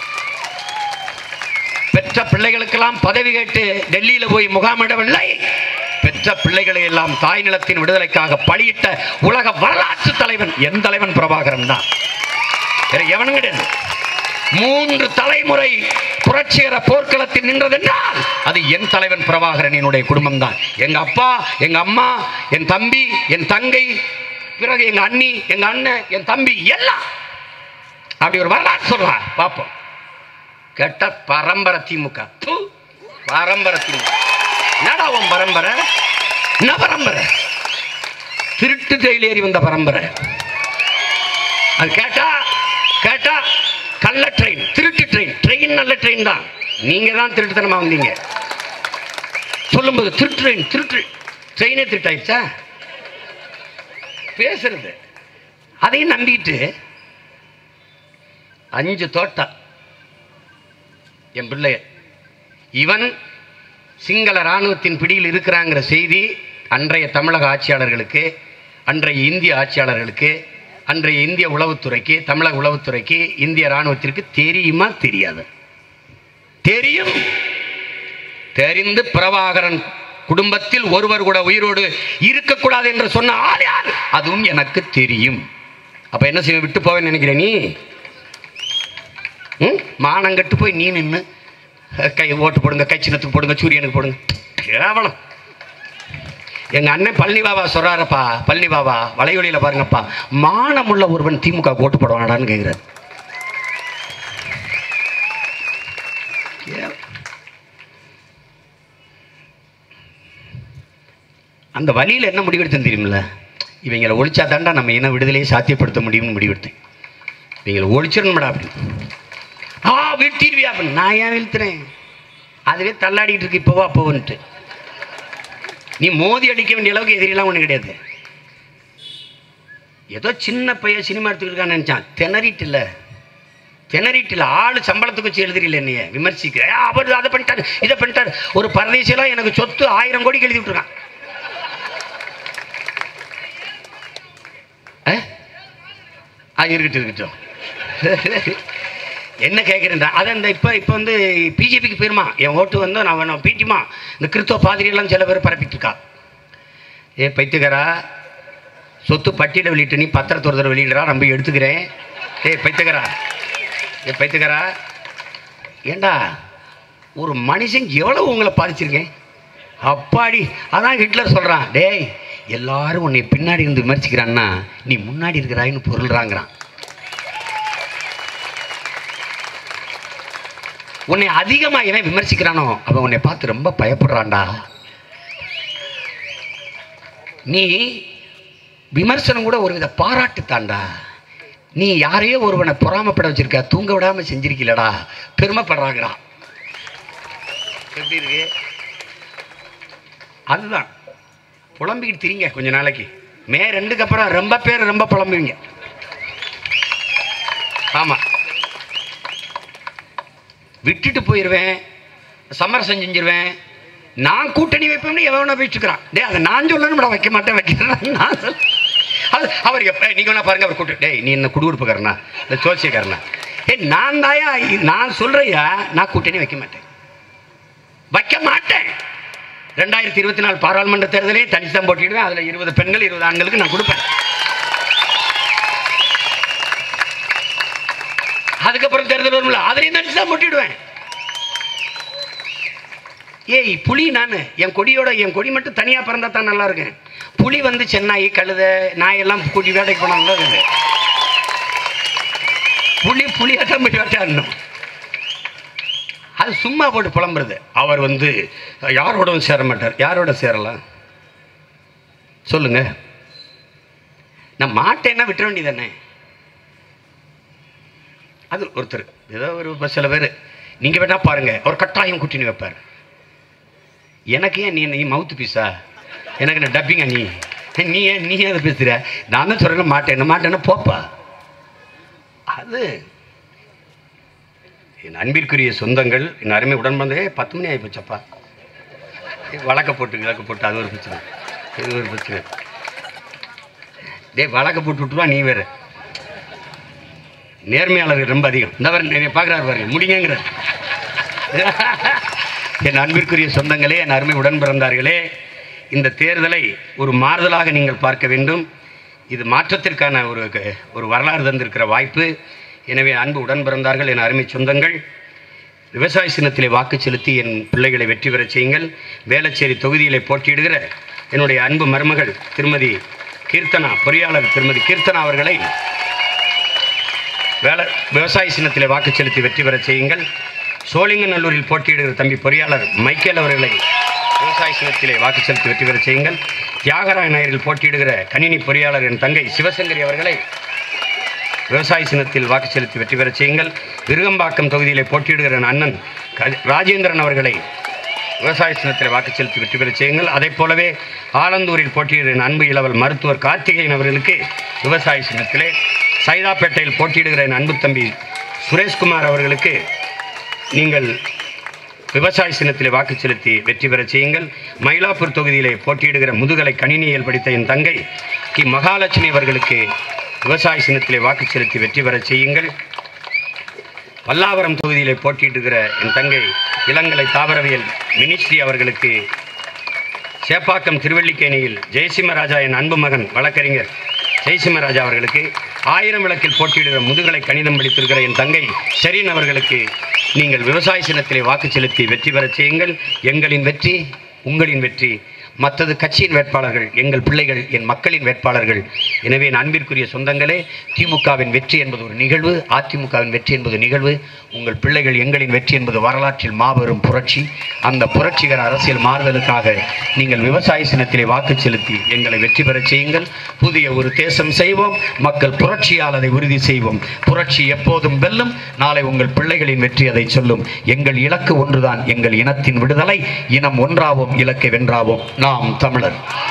பெற்ற பிள்ளைகளுக்கெல்லாம் பதவி கேட்டு டெல்லியில போய் முகாமிடவில்லை பெற்ற பிள்ளைகளை எல்லாம் தாய் நிலத்தின் விடுதலைக்காக பலியிட்ட உலக வரலாற்று தலைவன் என் தலைவன் பிரபாகரன் தான் வேற எவனும் கிடையாது மூன்று தலைமுறை புரட்சிகர போர்க்களத்தில் நின்றதென்றால் அது என் தலைவன் பிரபாகரனினுடைய குடும்பம் தான் எங்க அப்பா எங்க அம்மா என் தம்பி என் தங்கை பிறகு எங்க அண்ணி எங்க அண்ணன் என் தம்பி எல்லாம் அப்படி ஒரு வரலாற்று சொல்றா பார்ப்போம் கெட்ட பரம்பரை திமுக ப்பு, பரம்பரை திமுக என்னடா உன் பரம்பரை என்ன பரம்பரை திருட்டு தையில் ஏறி வந்த பரம்பரை அது கேட்டா கேட்டா கள்ள ட்ரெயின் திருட்டு ட்ரெயின் ட்ரெயின் நல்ல ட்ரெயின் தான் நீங்க தான் திருட்டுத்தனமா வந்தீங்க சொல்லும்போது திருட்டு ட்ரெயின் திருட்டு ட்ரெயினே திருட்டாயிடுச்சா பேசுறது அதையும் நம்பிட்டு அஞ்சு தோட்டம் என் பிள்ளைய இவன் சிங்கள இராணுவத்தின் பிடியில் இருக்கிறாங்கிற செய்தி அன்றைய தமிழக ஆட்சியாளர்களுக்கு அன்றைய இந்திய ஆட்சியாளர்களுக்கு அன்றைய இந்திய உளவுத்துறைக்கு தமிழக உளவுத்துறைக்கு இந்திய இராணுவத்திற்கு தெரியுமா தெரியாது தெரியும் தெரிந்து பிரபாகரன் குடும்பத்தில் ஒருவர் கூட உயிரோடு இருக்கக்கூடாது என்று சொன்ன ஆள் யார் அதுவும் எனக்கு தெரியும் அப்ப என்ன செய்ய விட்டு போவேன்னு நினைக்கிற நீ ம்? மானங்கட்டு போய் நீ நின்று கை ஓட்டு போடுங்க கை சின்னத்துக்கு போடுங்க சூரியனுக்கு போடுங்க கேவலம் எங்க அண்ணன் பழனி பாபா சொல்றாருப்பா பழனி பாபா வலையொலியில பாருங்கப்பா மானமுள்ள ஒருவன் திமுக ஓட்டு போடுவானாடான்னு கேட்கிறாரு கே- அந்த வழியில் என்ன முடிவெடுத்தேன் தெரியுமில்ல இவங்களை ஒழிச்சா தாண்டா நம்ம இன விடுதலையை சாத்தியப்படுத்த முடியும்னு முடிவெடுத்தேன் இவங்களை ஒழிச்சிடணும்டா அப்படி ஆ வீழ்த்திடுவியா அப்படின்னு நான் ஏன் வீழ்த்துறேன் அதுவே தள்ளாடிட்டு இருக்கு இப்போவா அப்போவன்ட்டு நீ மோதி அடிக்க வேண்டிய அளவுக்கு எதிரிலாம் ஒன்றும் கிடையாது ஏதோ சின்ன பையன் சினிமா எடுத்துக்கிட்டு நினச்சான் திணறிட்டு இல்லை திணறிட்டு இல்லை ஆள் சம்பளத்துக்கு வச்சு எழுதுறீல என்னைய விமர்சிக்க "ஏ, அவர் அதை பண்ணிட்டாரு இதை பண்ணிட்டாரு ஒரு பரதேசியெல்லாம் எனக்கு சொத்து ஆயிரம் கோடிக்கு எழுதி விட்டுருக்கான் ஆ? ஆ இருக்கட்டும் இருக்கட்டும் என்ன கேட்குறேன்டா அதை இந்த இப்போ இப்போ வந்து பிஜேபிக்கு போயிருமா என் ஓட்டு வந்து நான் வேணும் பிடிமா இந்த கிறிஸ்தவ பாதிரியெல்லாம் சில பேர் பரப்பிட்டு இருக்கா ஏ பைத்துக்காரா சொத்து பட்டியலை வெளியிட்டு நீ பத்திரத்தை ஒரு தடவை வெளியிடுறா நான் போய் எடுத்துக்கிறேன் ஏ பைத்துக்காரா ஏ பைத்துக்காரா ஏண்டா ஒரு மனுஷன் எவ்வளவு உங்களை பாதிச்சிருக்கேன் அப்பாடி அதான் ஹிட்லர் சொல்கிறான் டேய் எல்லாரும் உன்னை பின்னாடி இருந்து விமர்சிக்கிறான்னா நீ முன்னாடி இருக்கிறாயின்னு பொருள்றாங்கிறான் உன்னை அதிகமாக எவன் விமர்சிக்கிறானோ அவன் உன்னை பார்த்து ரொம்ப பயப்படுறான்டா நீ விமர்சனம் கூட ஒரு வித பாராட்டு தாண்டா நீ யாரையோ ஒருவனை பொறாமப்பட வச்சிருக்க தூங்க விடாம செஞ்சிருக்கீலடா பெருமைப்படுறாங்கடா எப்படி இருக்கு அதுதான் புலம்பிக்கிட்டு திரிங்க கொஞ்ச நாளைக்கு மே ரெண்டுக்கு அப்புறம் ரொம்ப பேர் ரொம்ப புலம்புவீங்க ஆமா விட்டுட்டு போயிடுவேன் சமரசம் செஞ்சிருவேன் நான் கூட்டணி வைப்பேன்னு எவனா பேசிட்டுக்கிறான் டேய் அதை நான் சொல்லணும் வைக்க மாட்டேன் வைக்கிறேன் நான் சொல்ல அது அவர் எப்ப நீங்க வேணா பாருங்க அவர் கூட்டு டேய் நீ என்ன குடுகுடுப்புக்காரனா இந்த ஜோசியக்காரனா ஏய் நான் தாயா நான் சொல்றையா நான் கூட்டணி வைக்க மாட்டேன் வைக்க மாட்டேன் ரெண்டாயிரத்தி இருபத்தி நாலு பாராளுமன்ற தேர்தலே தனித்தான் போட்டிடுவேன் அதுல இருபது பெண்கள் இருபது ஆண்களுக்கு நான் கொடுப்பேன் அதுக்கப்புறம் தேர்தல் வரும்ல அதுலேயும் தனிச்சு தான் போட்டிடுவேன் ஏய் புலி நான் என் கொடியோட என் கொடி மட்டும் தனியாக பிறந்தா தான் நல்லா இருக்கேன் புலி வந்து சென்னாய் கழுத நாயெல்லாம் கூட்டி வேட்டைக்கு போனா நல்லா இருக்குது புலி புலியாட்டம் போய் வேட்டையாடணும் அது சும்மா போட்டு புலம்புறது அவர் வந்து யாரோடவும் சேர மாட்டார் யாரோட சேரலாம் சொல்லுங்க நான் மாட்டேன்னா விட்டுற வேண்டியதானே அது ஒருத்தர் ஏதோ ஒரு இப்ப சில பேர் நீங்க வேணா பாருங்க அவர் கட்டாயம் குட்டின்னு வைப்பார் எனக்கு ஏன் நீ நீ மவுத்து பீஸா எனக்கு என்ன டப்பிங்கா நீ நீ ஏன் நீ ஏன் அதை பேசுற நான் தான் சொல்றேன் மாட்டேன் மாட்டேன்னா போப்பா அது என் அன்பிற்குரிய சொந்தங்கள் என் அருமை உடன்பந்தே பத்து மணி ஆகி போச்சப்பா வழக்க போட்டு விளக்க போட்டு அது ஒரு பிரச்சனை இது ஒரு பிரச்சனை டேய் வழக்க போட்டு விட்டுருவா நீ வேற நேர்மையாளர்கள் ரொம்ப அதிகம் இந்த பாருங்க பார்க்குறாரு பாருங்க முடிங்கிற என் அன்பிற்குரிய சொந்தங்களே என் அருமை உடன் பிறந்தார்களே இந்த தேர்தலை ஒரு மாறுதலாக நீங்கள் பார்க்க வேண்டும் இது மாற்றத்திற்கான ஒரு க- ஒரு வரலாறு தந்திருக்கிற வாய்ப்பு எனவே அன்பு உடன் பிறந்தார்கள் என் அருமை சொந்தங்கள் விவசாய சின்னத்திலே வாக்கு செலுத்தி என் பிள்ளைகளை வெற்றி பெறச் செய்யுங்கள் வேளச்சேரி தொகுதியிலே போட்டியிடுகிற என்னுடைய அன்பு மருமகள் திருமதி கீர்த்தனா பொறியாளர் திருமதி கீர்த்தனா அவர்களை வேலை விவசாய சின்னத்திலே வாக்கு செலுத்தி வெற்றி பெறச் செய்யுங்கள் சோழிங்கநல்லூரில் போட்டியிடுகிற தம்பி பொறியாளர் மைக்கேல் அவர்களை விவசாய சின்னத்திலே வாக்கு செலுத்தி வெற்றி பெறச் செய்யுங்கள் தியாகராய நகரில் போட்டியிடுகிற கணினி பொறியாளர் என் தங்கை சிவசங்கரி அவர்களை விவசாய சின்னத்தில் வாக்கு செலுத்தி வெற்றி பெறச் செய்யுங்கள் விருகம்பாக்கம் தொகுதியிலே போட்டியிடுகிற என் அண்ணன் க- ராஜேந்திரன் அவர்களை விவசாய சின்னத்தில் வாக்கு செலுத்தி வெற்றி பெறச் செய்யுங்கள் அதைப் போலவே ஆலந்தூரில் போட்டியிடுகிற என் அன்பு இளவல் மருத்துவர் கார்த்திகேயன் அவர்களுக்கு விவசாய சின்னத்திலே சைதாப்பேட்டையில் போட்டியிடுகிற என் அன்பு தம்பி சுரேஷ்குமார் அவர்களுக்கு நீங்கள் விவசாய சின்னத்திலே வாக்கு செலுத்தி வெற்றி பெறச் செய்யுங்கள் மயிலாப்பூர் தொகுதியிலே போட்டியிடுகிற முதுகலை கணினியில் படித்த என் தங்கை கி மகாலட்சுமி அவர்களுக்கு விவசாய சின்னத்திலே வாக்கு செலுத்தி வெற்றி பெறச் செய்யுங்கள் பல்லாவரம் தொகுதியிலே போட்டியிடுகிற என் தங்கை இளங்கலை தாவரவியல் மினிஸ்ட்ரி அவர்களுக்கு சேப்பாக்கம் திருவல்லிக்கேணியில் ஜெயசிம்மராஜா என் அன்பு மகன் வழக்கறிஞர் ஜெயசிம்மராஜா அவர்களுக்கு ஆயிரம் விளக்கில் போட்டியிடுகிற முதுகலை கணிதம் படித்திருக்கிற என் தங்கை ஷெரீன் அவர்களுக்கு நீங்கள் விவசாய சின்னத்திலே வாக்கு செலுத்தி வெற்றி பெறச் செய்யுங்கள் எங்களின் வெற்றி உங்களின் வெற்றி மற்றது கட்சியின் வேட்பாளர்கள் எங்கள் பிள்ளைகள் என் மக்களின் வேட்பாளர்கள் எனவே என் அன்பிற்குரிய சொந்தங்களே திமுகவின் வெற்றி என்பது ஒரு நிகழ்வு அதிமுகவின் வெற்றி என்பது நிகழ்வு உங்கள் பிள்ளைகள் எங்களின் வெற்றி என்பது வரலாற்றில் மாபெரும் புரட்சி அந்த புரட்சிகர அரசியல் மாறுதலுக்காக நீங்கள் விவசாய சின்னத்திலே வாக்கு செலுத்தி எங்களை வெற்றி பெறச் செய்யுங்கள் புதிய ஒரு தேசம் செய்வோம் மக்கள் புரட்சியால் அதை உறுதி செய்வோம் புரட்சி எப்போதும் வெல்லும் நாளை உங்கள் பிள்ளைகளின் வெற்றி அதை சொல்லும் எங்கள் இலக்கு ஒன்றுதான் எங்கள் இனத்தின் விடுதலை இனம் ஒன்றாவோம் இலக்கை வென்றாவோம் நாம் தமிழர்